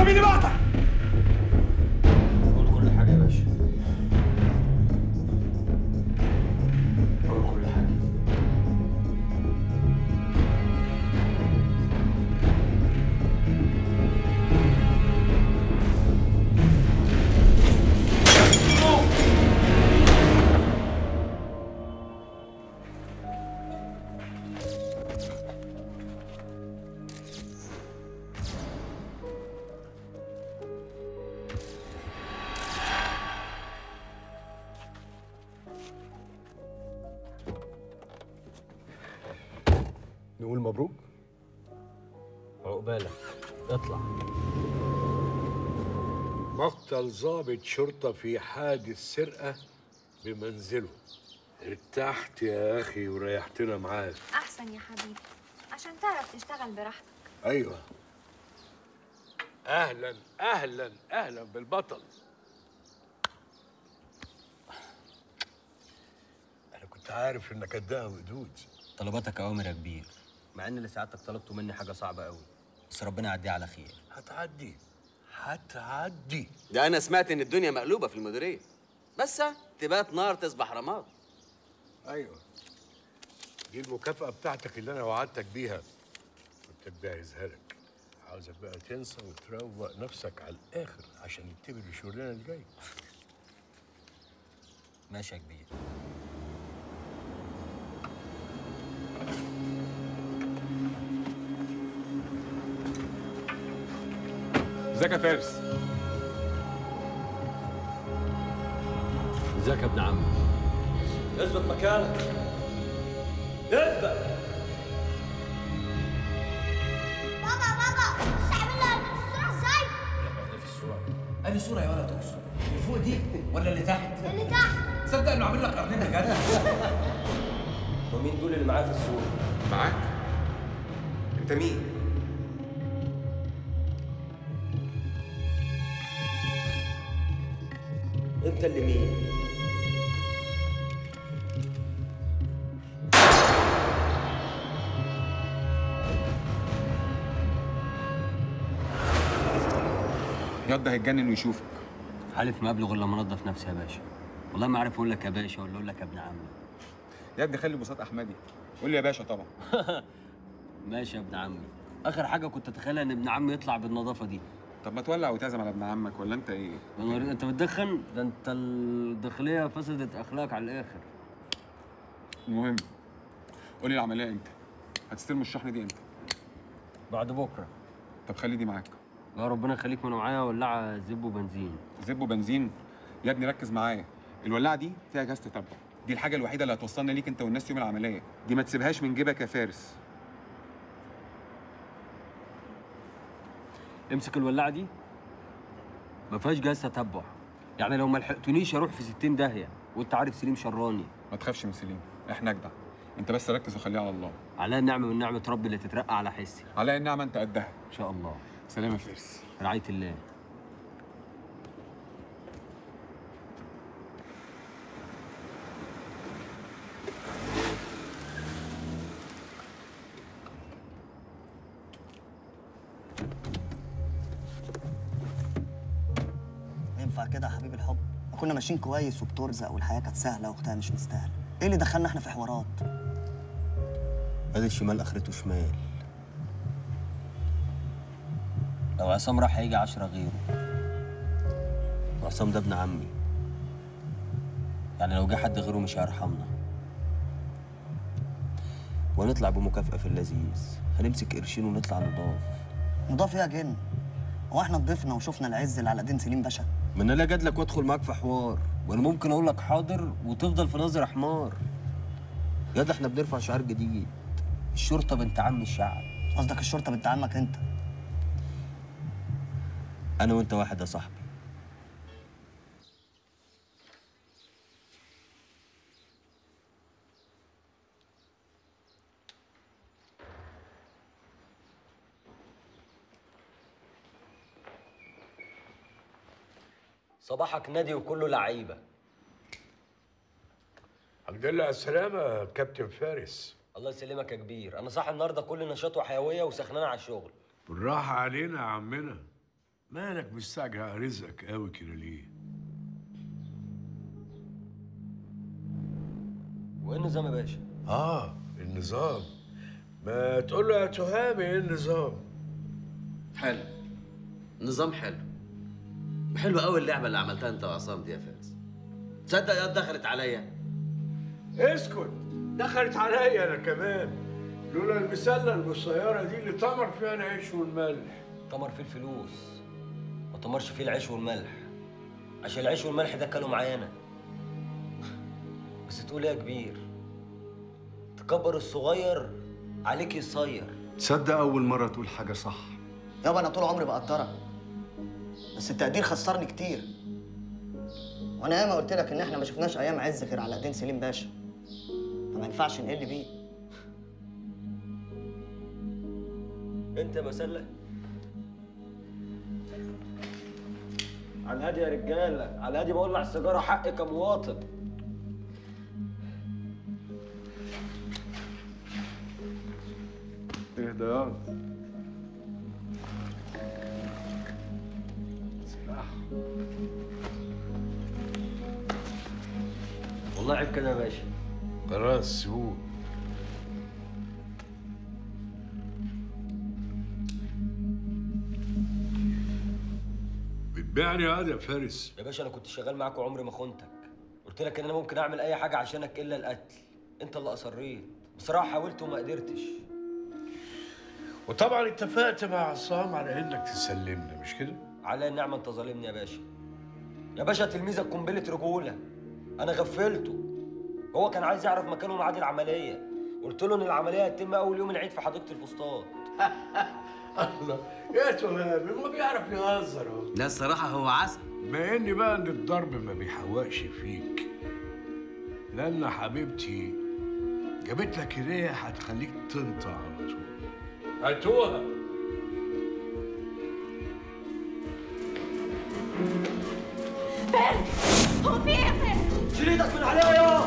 S20: مين اللي بعتك؟
S1: قول كل حاجه يا باشا قول كل حاجه
S8: نقول مبروك
S1: عقبالك اطلع
S7: مقتل ضابط شرطة في حادث سرقة بمنزله ارتحت يا أخي وريحتنا معاك
S14: احسن يا حبيبي عشان تعرف تشتغل براحتك
S7: أيوة أهلا أهلا أهلا بالبطل أنا كنت عارف إنك قدها وقدود
S1: طلباتك اوامر يا كبير مع ان اللي سعادتك طلبته مني حاجه صعبه قوي بس ربنا يعديها على خير
S7: هتعدي هتعدي
S12: ده انا سمعت ان الدنيا مقلوبه في المديريه بس تبات نار تصبح رماد
S7: أيوة دي المكافأة بتاعتك اللي أنا وعدتك بيها كنت مجهزها لك عاوزك بقى تنسى وتروق نفسك على الآخر عشان نتبع لشغلنا اللي جاي
S1: ماشي يا كبير
S3: ازيك يا فارس
S1: ازيك يا ابن عمي
S20: اثبت مكانك اثبت
S19: بابا بابا بص عامل لها الصورة ازاي؟
S15: في الصورة أنهي صورة يا ولد تقصد؟ اللي فوق دي ولا اللي تحت؟
S19: اللي تحت
S15: تصدق إنه عامل لك قرنين بجد؟
S1: ومين دول اللي معايا في الصوره
S3: معاك انت مين
S1: انت اللي مين
S3: ياض ده هيتجنن ويشوفك
S1: حالف ما ابلغ غير لما انضف نفسي يا باشا والله ما عارف اقول لك يا باشا ولا اقول لك يا ابن عمي
S3: يا ابني خلي بساط احمدي قول لي يا باشا طبعا
S1: ماشي يا ابن عمي اخر حاجه كنت اتخيلها ان ابن عمي يطلع بالنظافه دي
S3: طب ما تولع وتعزم على ابن عمك ولا انت ايه
S1: يا نهار انت بتدخن ده انت الداخليه فسدت اخلاقك على الاخر
S3: المهم قول لي العمليه امتى هتستلم الشحنه دي امتى
S1: بعد بكره
S3: طب خلي دي معاك
S1: يا ربنا يخليك وانا معايا ولاعه زب وبنزين
S3: زب وبنزين يا ابني ركز معايا الولاعه دي فيها جهاز تتبع دي الحاجه الوحيده اللي هتوصلنا ليك انت والناس يوم العمليه دي ما تسيبهاش من جيبك يا فارس
S1: امسك الولاعه دي ما فيهاش جهاز تتبع يعني لو ما لحقتونيش اروح في 60 داهيه وانت عارف سليم شراني
S3: ما تخافش من سليم احنا اجدع انت بس ركز وخليها على الله
S1: عليا النعمه من نعمه ربي اللي تترقى على حسي
S3: عليا النعمه انت قدها
S1: ان شاء الله
S3: سلام يا فارس
S1: رعايه الله
S5: ينفع كده يا حبيب الحب ما كنا ماشيين كويس وبترزق والحياه كانت سهله واختها مش مستاهله ايه اللي دخلنا احنا في حوارات
S1: ادي الشمال اخرته شمال لو عصام راح هيجي عشرة غيره وعصام ده ابن عمي يعني لو جه حد غيره مش هيرحمنا ونطلع بمكافأة في اللذيذ هنمسك قرشين ونطلع نضاف
S5: نضاف ايه يا جن هو احنا ضفنا وشفنا العز اللي على دين سليم باشا
S1: ما انا لا جاد لك وادخل معاك في حوار وانا ممكن اقول لك حاضر وتفضل في نظر حمار يا ده احنا بنرفع شعار جديد الشرطه بنت عم الشعب
S5: قصدك الشرطه بنت عمك انت
S1: انا وانت واحد يا صاحبي صباحك نادي وكله لعيبه
S7: الحمد لله على السلامة يا كابتن فارس
S1: الله يسلمك يا كبير انا صاحي النهارده كل نشاط وحيويه وسخنان على الشغل
S7: بالراحة علينا يا عمنا مالك مستعجل على رزقك قوي كده ليه؟
S1: وايه النظام يا باشا؟
S7: اه النظام ما تقول له يا تهامي ايه النظام؟
S12: حلو نظام حلو حلو قوي اللعبه اللي عملتها انت وعصام دي يا فارس تصدق يا دخلت عليا
S7: اسكت دخلت عليا انا كمان لولا المسله القصيره دي اللي طمر فيها العيش والملح
S1: طمر فيه الفلوس ما طمرش فيه العيش والملح عشان العيش والملح ده كانوا معايا انا بس تقول ايه يا كبير تكبر الصغير عليك يصير
S8: تصدق اول مره تقول حاجه صح
S5: يابا انا طول عمري بقدرك بس التقدير خسرني كتير وانا ياما قلت لك ان احنا ما شفناش ايام عز غير على ايدين سليم باشا فما ينفعش نقل بيه
S1: انت مسلة على الهادي يا رجاله على الهادي بولع السيجاره حقي كمواطن
S2: اهدى يا سلاح
S1: والله عيب كده يا باشا
S7: خلاص سيبوه بتبيعني يا يا فارس
S1: يا باشا انا كنت شغال معاك وعمري ما خنتك قلت لك ان انا ممكن اعمل اي حاجه عشانك الا القتل انت اللي اصريت بصراحه حاولت وما قدرتش
S7: وطبعا اتفقت مع عصام على انك تسلمنا مش كده؟
S1: على النعمه انت ظالمني يا باشا يا باشا تلميذك قنبله رجوله انا غفلته هو كان عايز يعرف مكانه وميعاد العمليه قلت له ان العمليه هتتم اول يوم العيد في حديقه الفسطاط
S7: الله يا تهامي ما بيعرف يهزر اهو
S12: لا الصراحه هو عسل
S7: ما اني بقى ان الضرب ما بيحوقش فيك لان حبيبتي جابت لك هديه هتخليك تنطق على طول هاتوها
S10: هو في ايه يا فارس؟
S1: شيل ايدك من عليها يا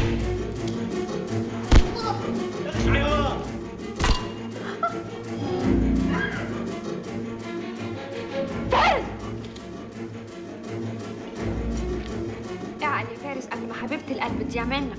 S11: فارس اعقل يا فارس قبل ما حبيبة القلب تضيع منك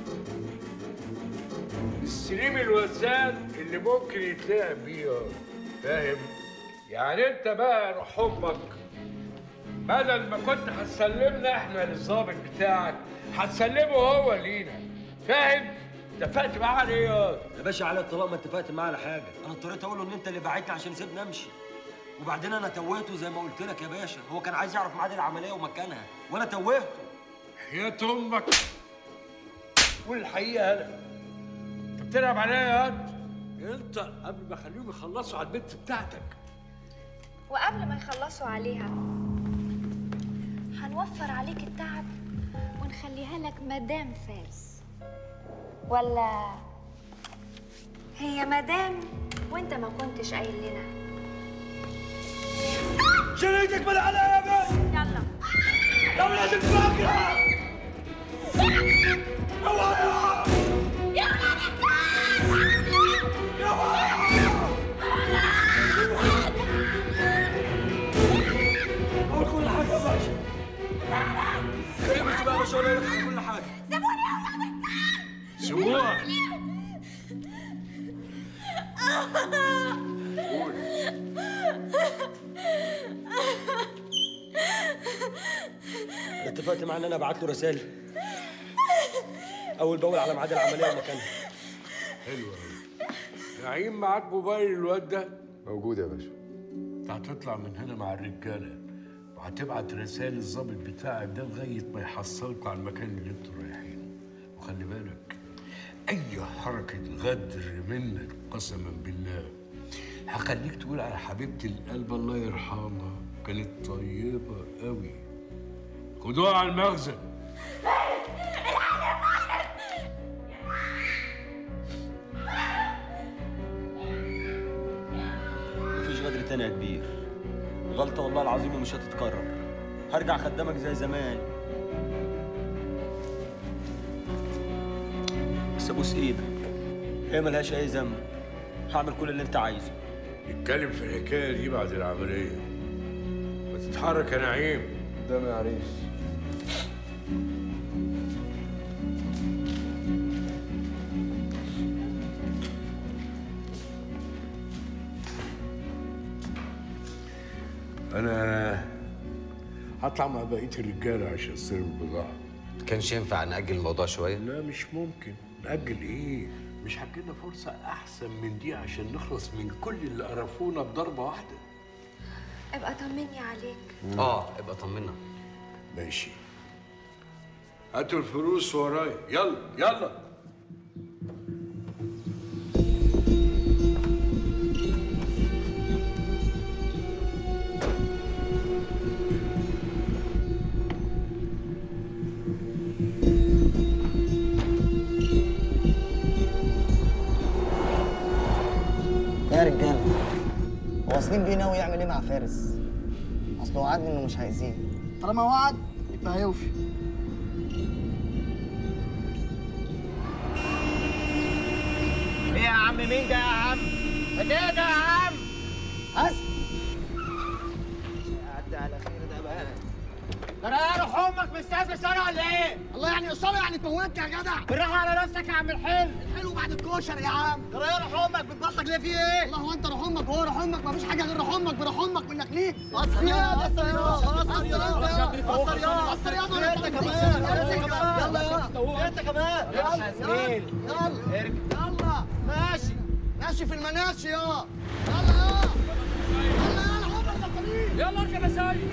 S7: السليم الوزان اللي ممكن يتلعب بيه فاهم يعني انت بقى روح امك بدل ما كنت هتسلمنا احنا للظابط بتاعك هتسلمه هو لينا فاهم اتفقت معاه على ايه يا
S1: يا باشا على الطلاق ما اتفقت معاه على حاجه انا اضطريت اقول له ان انت اللي بعتني عشان يسيبني امشي وبعدين انا توهته زي ما قلت لك يا باشا هو كان عايز يعرف ميعاد العمليه ومكانها وانا توهته
S7: يا امك قول الحقيقه هلا انت بتلعب عليا يا واد انت قبل ما اخليهم يخلصوا على البنت بتاعتك
S14: وقبل ما يخلصوا عليها هنوفر عليك التعب ونخليها لك مدام فارس ولا هي مدام وانت ما كنتش قايل لنا
S10: شيل ايدك من عليا يا بنت
S14: يلا
S10: لو لازم تفكر يا يا
S1: قول كل حاجه يا باشا خليه بس بقى يا باشا اقول لك على كل حاجه
S7: سيبوها
S1: اتفقت معاه ان انا ابعت له رسائل اول باول على ميعاد العمليه ومكانها
S7: حلو قوي نعيم معاك موبايل الواد ده
S2: موجود يا باشا
S7: انت هتطلع من هنا مع الرجاله وهتبعت رسائل الظابط بتاعك ده لغايه ما يحصلكوا على المكان اللي انتوا رايحينه وخلي بالك اي حركه غدر منك قسما بالله هخليك تقول على حبيبه القلب الله يرحمها كانت طيبه قوي خدوها على المخزن
S1: مفيش غدر تاني يا كبير غلطه والله العظيم ومش هتتكرر هرجع خدامك زي زمان بس ابوس ايدك هي ملهاش اي ذنب هعمل كل اللي انت عايزه
S7: نتكلم في الحكايه دي بعد العمليه اتحرك يا نعيم
S2: قدام يا عريس
S7: انا هطلع مع بقيه الرجاله عشان استلم البضاعه
S12: كانش ينفع نأجل الموضوع شوية؟
S7: لا مش ممكن نأجل ايه مش هتجيلنا فرصه احسن من دي عشان نخلص من كل اللي قرفونا بضربه واحده
S14: ابقى طمني عليك
S12: اه ابقى طمنا
S7: ماشي هاتوا الفلوس ورايا يلا يلا
S5: يا رجاله هو سليم بيه ناوي يعمل ايه مع فارس؟ اصله وعدني انه مش هيأذيه طالما وعد يبقى هيوفي
S10: ايه يا عم مين ده يا عم؟ ايه ده يا عم؟
S5: بس
S10: عدى على خير ده بقى ده انا روح امك مستاذ اشاره ولا ايه؟
S5: الله يعني اشاره يعني تموتني يا جدع
S10: بالراحه على نفسك يا عم الحلو
S5: الحلو بعد الكشر يا عم
S10: ده انا روح امك بتبطك ليه في ايه؟
S5: الله هو انت روح امك وهو روح امك مفيش حاجه غير روح امك بروح امك منك ليه؟
S10: قصر يا قصر يا قصر يا قصر يا
S5: قصر يا
S10: انت كمان
S5: يلا يا
S10: انت كمان
S5: يلا
S10: يا زميل
S5: يلا
S10: ارجع
S5: يلا ماشي ماشي في المناشي يا يلا يا
S10: يلا اركب يا سيد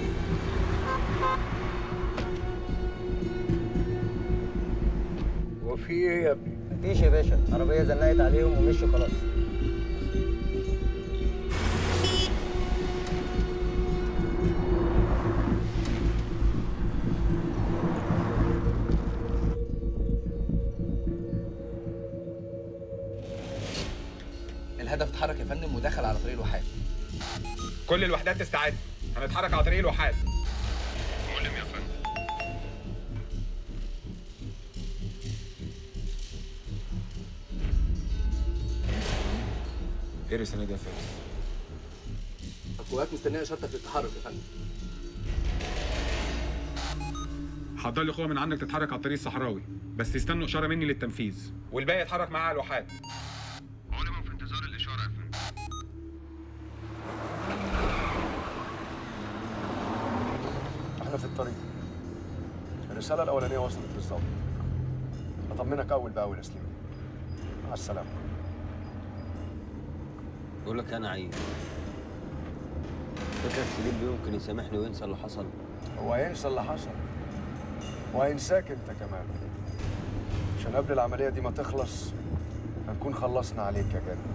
S7: وفي ايه يا ابني
S5: مفيش يا باشا عربيه زنقت عليهم ومشوا خلاص
S15: الهدف اتحرك يا فندم ودخل على طريق الواحات
S3: كل الوحدات تستعد هنتحرك على طريق الواحات
S21: معلم يا فندم
S3: ايه الرساله دي يا فارس
S15: القوات مستنيه اشارتك للتحرك يا فندم
S3: حضر لي قوه من عندك تتحرك على الطريق الصحراوي بس يستنوا اشاره مني للتنفيذ والباقي يتحرك معاه على الواحات
S21: علماء في انتظار الاشاره يا فندم
S8: احنا في الطريق الرسالة الأولانية وصلت بالظبط أطمنك أول بأول يا سليم مع السلامة
S1: بقول لك انا عيب فكرة سليم بيه ممكن يسامحني وينسى اللي حصل
S8: هو هينسى اللي حصل وهينساك أنت كمان عشان قبل العملية دي ما تخلص هنكون خلصنا عليك يا جدع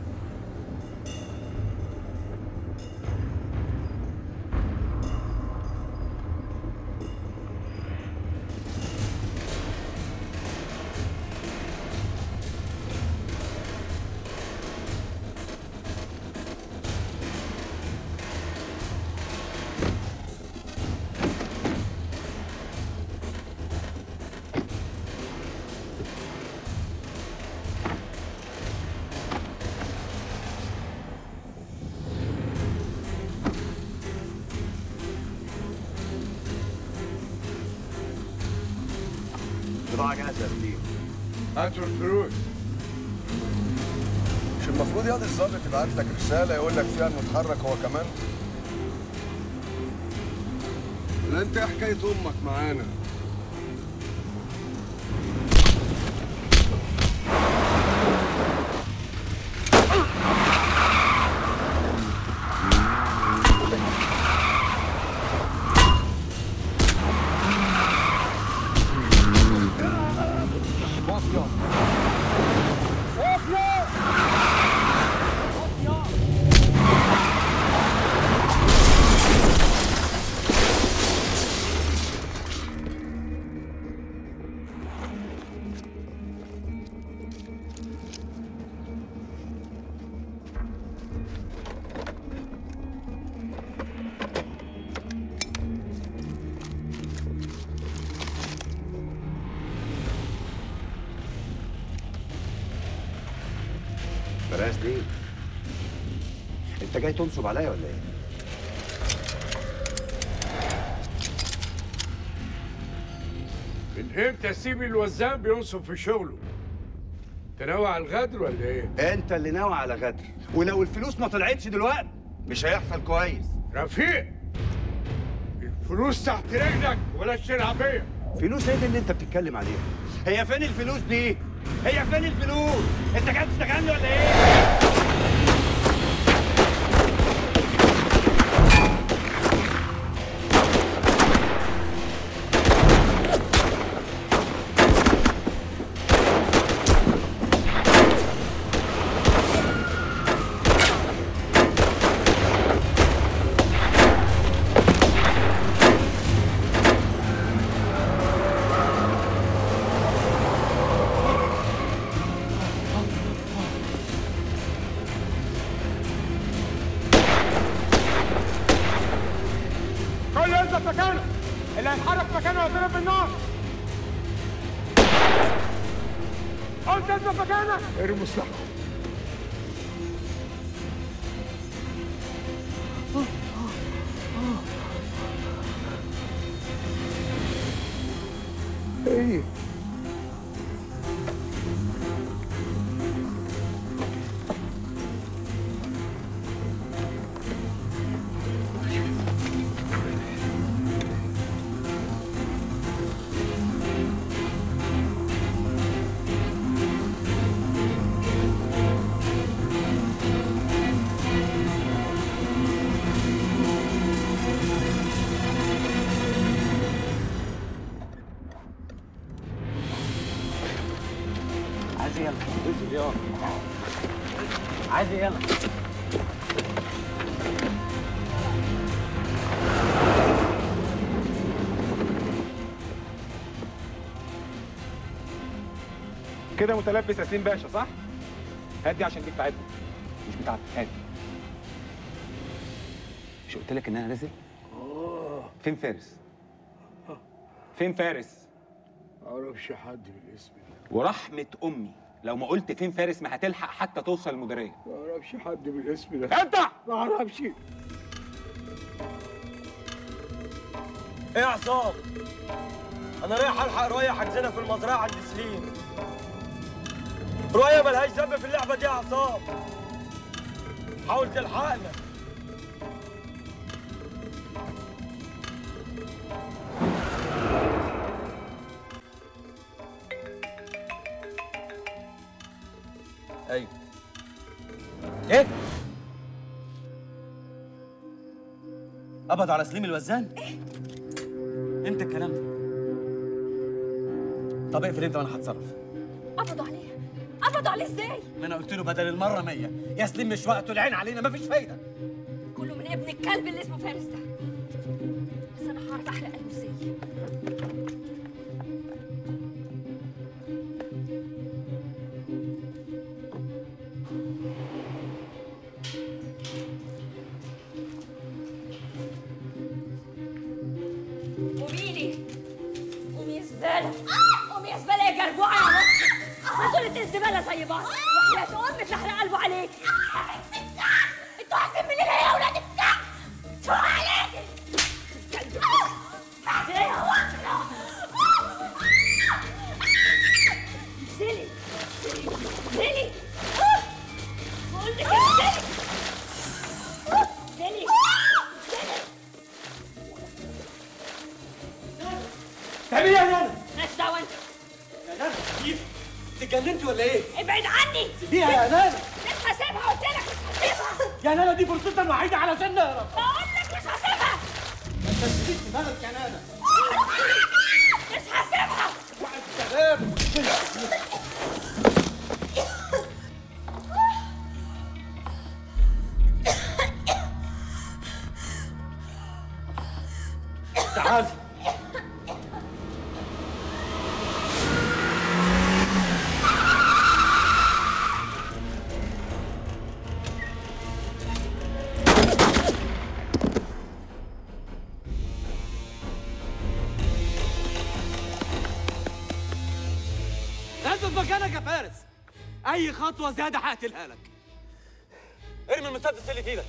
S2: بضاعة جاهزة يا سليم
S7: هاتوا الفلوس
S8: مش المفروض ياض الظابط يبعت لك رسالة يقول لك فيها إنه اتحرك هو كمان؟ لا أنت إيه حكاية أمك معانا؟
S16: بلاش دي انت جاي تنصب عليا ولا ايه؟
S7: من امتى سيب الوزان بينصب في شغله تناوي على الغدر ولا ايه؟
S4: انت اللي ناوي على غدر ولو الفلوس ما طلعتش دلوقتي مش هيحصل كويس
S7: رفيق الفلوس تحت رجلك ولا العربية
S4: فلوس ايه دي اللي انت بتتكلم عليها هي فين الفلوس دي هي فين الفلوس انت جاي تشتغلني ولا ايه
S16: كله ينزل مكانه اللي هيتحرك مكانه هيضرب بالنار قلت انزل مكانك
S7: ارمي سلاحك
S16: ايه
S5: عايز يلا يلا عايز يلا
S16: كده متلبس ياسين باشا صح؟ هدي عشان دي بتاعتنا مش بتاعتك هدي مش قلت لك ان انا نازل؟ فين فارس؟ فين فارس؟
S7: معرفش حد بالاسم ده
S16: ورحمة أمي لو ما قلت فين فارس ما هتلحق حتى توصل المديرية
S7: معرفش حد بالاسم ده
S16: انت
S7: معرفش
S1: ايه يا عصام انا رايح الحق رؤية حاجزينها في المزرعه عند سليم رؤية ملهاش ذنب في اللعبه دي يا عصام حاول تلحقنا
S12: ايوه
S1: ايه
S12: قبض على سليم الوزان امتى الكلام ده طب اقفل انت وانا هتصرف
S11: قبضوا عليه قبضوا عليه ازاي
S12: ما انا قلت له بدل المره 100 يا سليم مش وقته العين علينا مفيش فايده
S11: كله من ابن الكلب اللي اسمه فارس ده بس انا هعرف احرق قلبه ازاي قومي لي قومي يا زباله قومي يا زباله يا جربوعه يا نص فاصولة الزباله زي بعض وحياة امك لحرق قلبه عليك انتوا عايزين مني ايه يا ولاد الكلب شو عليك انزلي انزلي بقول لك انزلي انزلي
S1: تعملي ايه يا نانا؟
S11: مالناش دعوه انت
S1: يا نانا كيف؟ اتجننت ولا ايه؟
S11: ابعد عني
S1: سيبيها يا نانا
S11: مش هسيبها قلت لك مش هسيبها
S1: يا نانا دي فرصتنا الوحيده علشان نهرب
S11: بقول لك مش هسيبها
S1: ما انت نسيت دماغك يا نانا
S11: مش هسيبها
S1: سلام تعال
S12: انزل مكانك يا فارس اي خطوه زياده هقتلها لك ارمي المسدس اللي في ايدك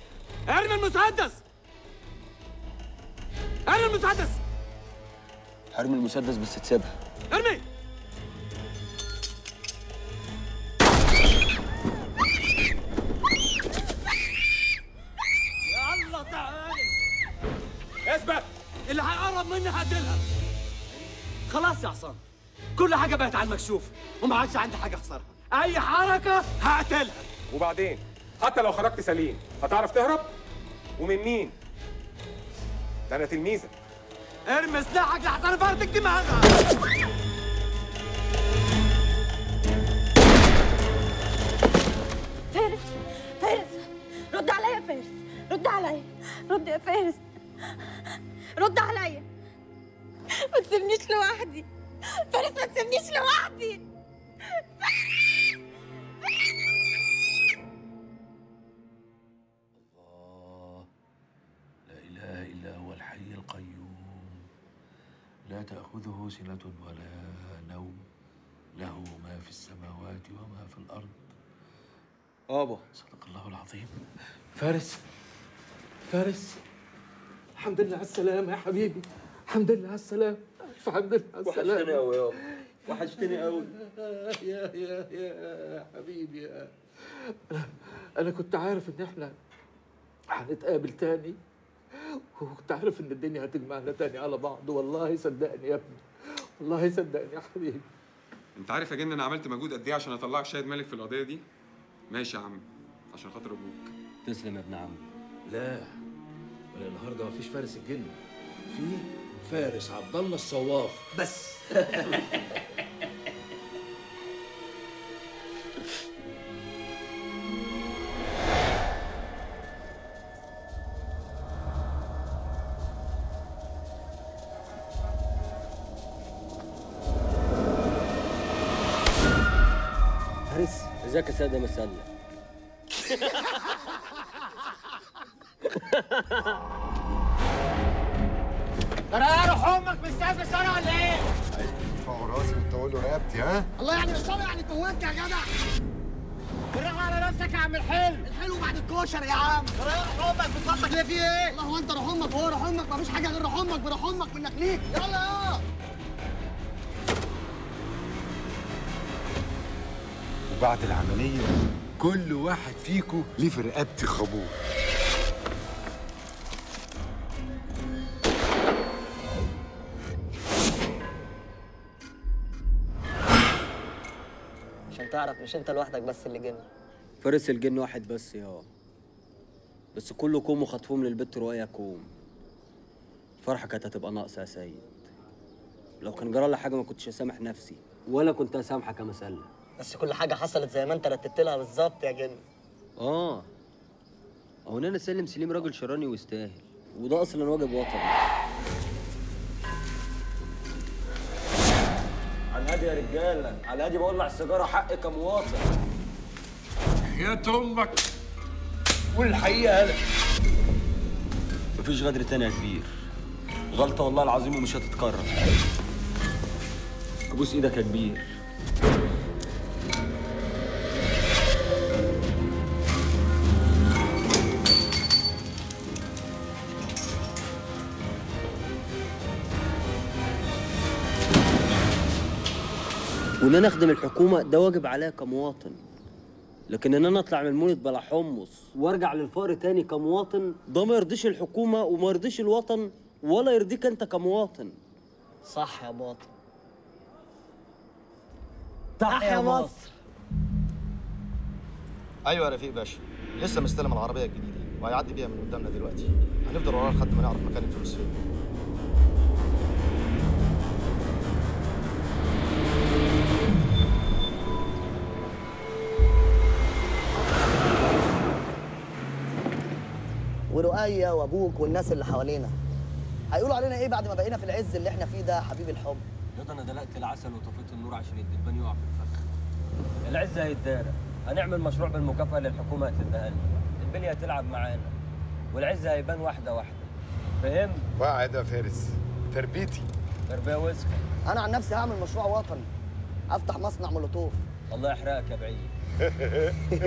S12: ارمي المسدس ارمي المسدس
S1: هرمي المسدس بس تسيبها
S4: ارمي يلا تعالي اثبت اللي هيقرب مني هقتلها خلاص يا عصام كل حاجه بقت على المكشوف وما عادش عندي حاجه اخسرها اي حركه هقتلها
S3: وبعدين حتى لو خرجت سليم هتعرف تهرب ومن مين ده انا تلميذك
S4: ارمي سلاحك لحسن افرتك دماغها
S11: فارس فارس رد عليا يا فارس رد عليا رد يا فارس رد عليا ما تسيبنيش لوحدي فارس ما تسيبنيش لوحدي
S7: لا إله إلا هو الحي القيوم لا تأخذه سنة ولا نوم له ما في السماوات وما في الأرض
S1: ابا
S7: صدق الله العظيم
S4: فارس فارس الحمد لله على السلامة يا حبيبي الحمد لله على السلامة ألف حمد لله على السلامة
S1: وحشتني قوي يابا وحشتني قوي
S4: يا يا يا حبيبي يا أنا كنت عارف إن إحنا هنتقابل تاني وكنت عارف إن الدنيا هتجمعنا تاني على بعض والله صدقني يا ابني والله صدقني يا حبيبي
S3: انت عارف يا جن انا عملت مجهود قد ايه عشان اطلعك شاهد مالك في القضيه دي ماشي يا عم عشان خاطر ابوك
S1: تسلم يا ابن عمي
S7: لا ولا النهارده مفيش فارس الجن في فارس عبد الله الصواف بس
S1: فارس ازيك يا سيدة مسلة
S10: ترى روح امك مش شايف الشارع ولا ايه؟
S2: ترفعوا راسي وتقول له رقبتي ها
S10: الله يعني مش طالع يعني توهت يا جدع بالراحه على نفسك يا عم الحلو الحلو بعد الكشر يا عم روح امك بتفضلك ليه في ايه؟ الله هو انت روح امك وهو روح امك مفيش حاجه غير روح امك بروح امك منك ليك يلا يا
S2: وبعد العملية كل واحد فيكم ليه في رقبتي خابور
S5: عشان تعرف مش انت لوحدك بس اللي جن
S1: فارس الجن واحد بس يا بس كله كوم وخطفوه من البت رؤيا كوم الفرحة كانت هتبقى ناقصة يا سيد لو كان جرى لي حاجة ما كنتش هسامح نفسي ولا كنت هسامحك يا مسلة
S5: بس كل حاجه حصلت زي ما انت رتبت لها بالظبط يا جن
S1: اه هو انا سالم سليم راجل شراني ويستاهل وده اصلا واجب وطني على الهادي يا رجاله على الهادي بولع السيجاره حقي كمواطن
S7: يا امك
S1: قول الحقيقه يالا مفيش غدر تاني يا كبير غلطه والله العظيم ومش هتتكرر ابوس ايدك يا كبير وان انا اخدم الحكومه ده واجب عليا كمواطن لكن ان انا اطلع من المولد بلا حمص وارجع للفقر تاني كمواطن ده ما يرضيش الحكومه وما يرضيش الوطن ولا يرضيك انت كمواطن
S5: صح يا باطل
S10: تحيا مصر
S13: ايوه يا رفيق باشا لسه مستلم العربيه الجديده وهيعدي بيها من قدامنا دلوقتي هنفضل وراه لحد ما نعرف مكان الفلوس فين
S5: ورؤية وابوك والناس اللي حوالينا هيقولوا علينا ايه بعد ما بقينا في العز اللي احنا فيه ده حبيب الحب
S1: ياض انا دلقت العسل وطفيت النور عشان الدبان يقع في الفخ العز هيتدارى هنعمل مشروع بالمكافاه اللي الحكومه هتديها لنا البنيه هتلعب معانا والعز هيبان واحده واحده فهم
S2: واعد يا فارس تربيتي
S1: تربيه وسخه
S5: انا عن نفسي هعمل مشروع وطني افتح مصنع مولوتوف
S1: الله يحرقك يا بعيد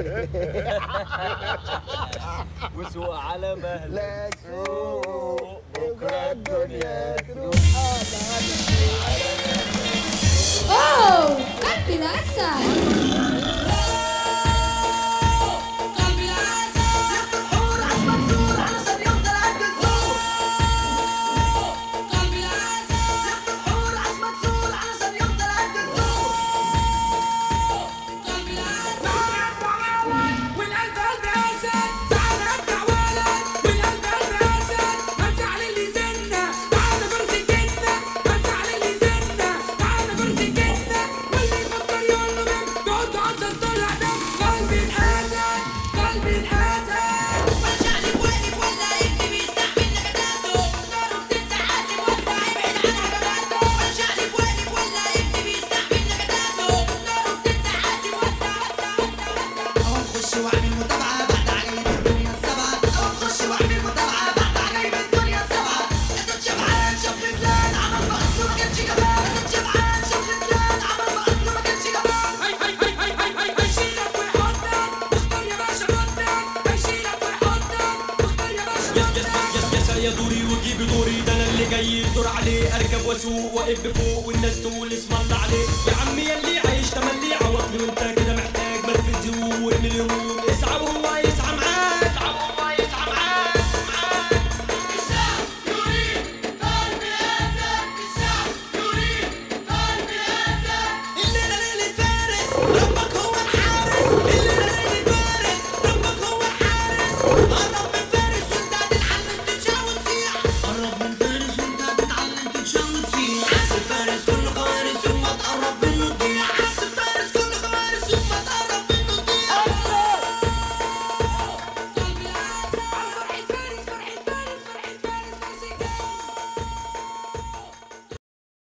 S1: وسوق على مهلك
S5: لا سوق
S10: بكرة الدنيا تروح
S17: اوه قلبي العسل
S10: والقلب قلب اسد تعال ارجع ولد والقلب قلب اسد انت على اللي زنا تعال فرد الجنة انت على اللي زنا تعال فرد الجنة واللي يفكر يقول له من يقعد عند طلع دم قلبي الاسد قلبي الاسد برجع لي بوقف ولا ابني بيستحمل نكداته ناره بتنزع عادي وسع ابعد عنها بناته برجع لي بوقف ولا ابني بيستحمل نكداته ناره بتنزع عادي وسع
S22: اهو نخش واعمل متابعة بعد عجايب الدنيا السبعة اهو نخش واعمل متابعة بعد عجايب الدنيا السبعة اسد شبعان شاف فلان عمل بقص ما كانش جبان اسد شبعان شاف فلان عمل بقص ما كانش جبان
S10: هي هي هي هي هي هي هيشيلك ويحطك واختار يا باشا ردك هيشيلك ويحطك واختار يا باشا
S20: يس يس يس يس يس يا دوري وجيبي دوري ده انا اللي جاي الدور عليه اركب واسوق واقف بفوق والناس تقول اسم الله عليه يا عمي يا اللي عايش تملي عوضني وانت كده محتاج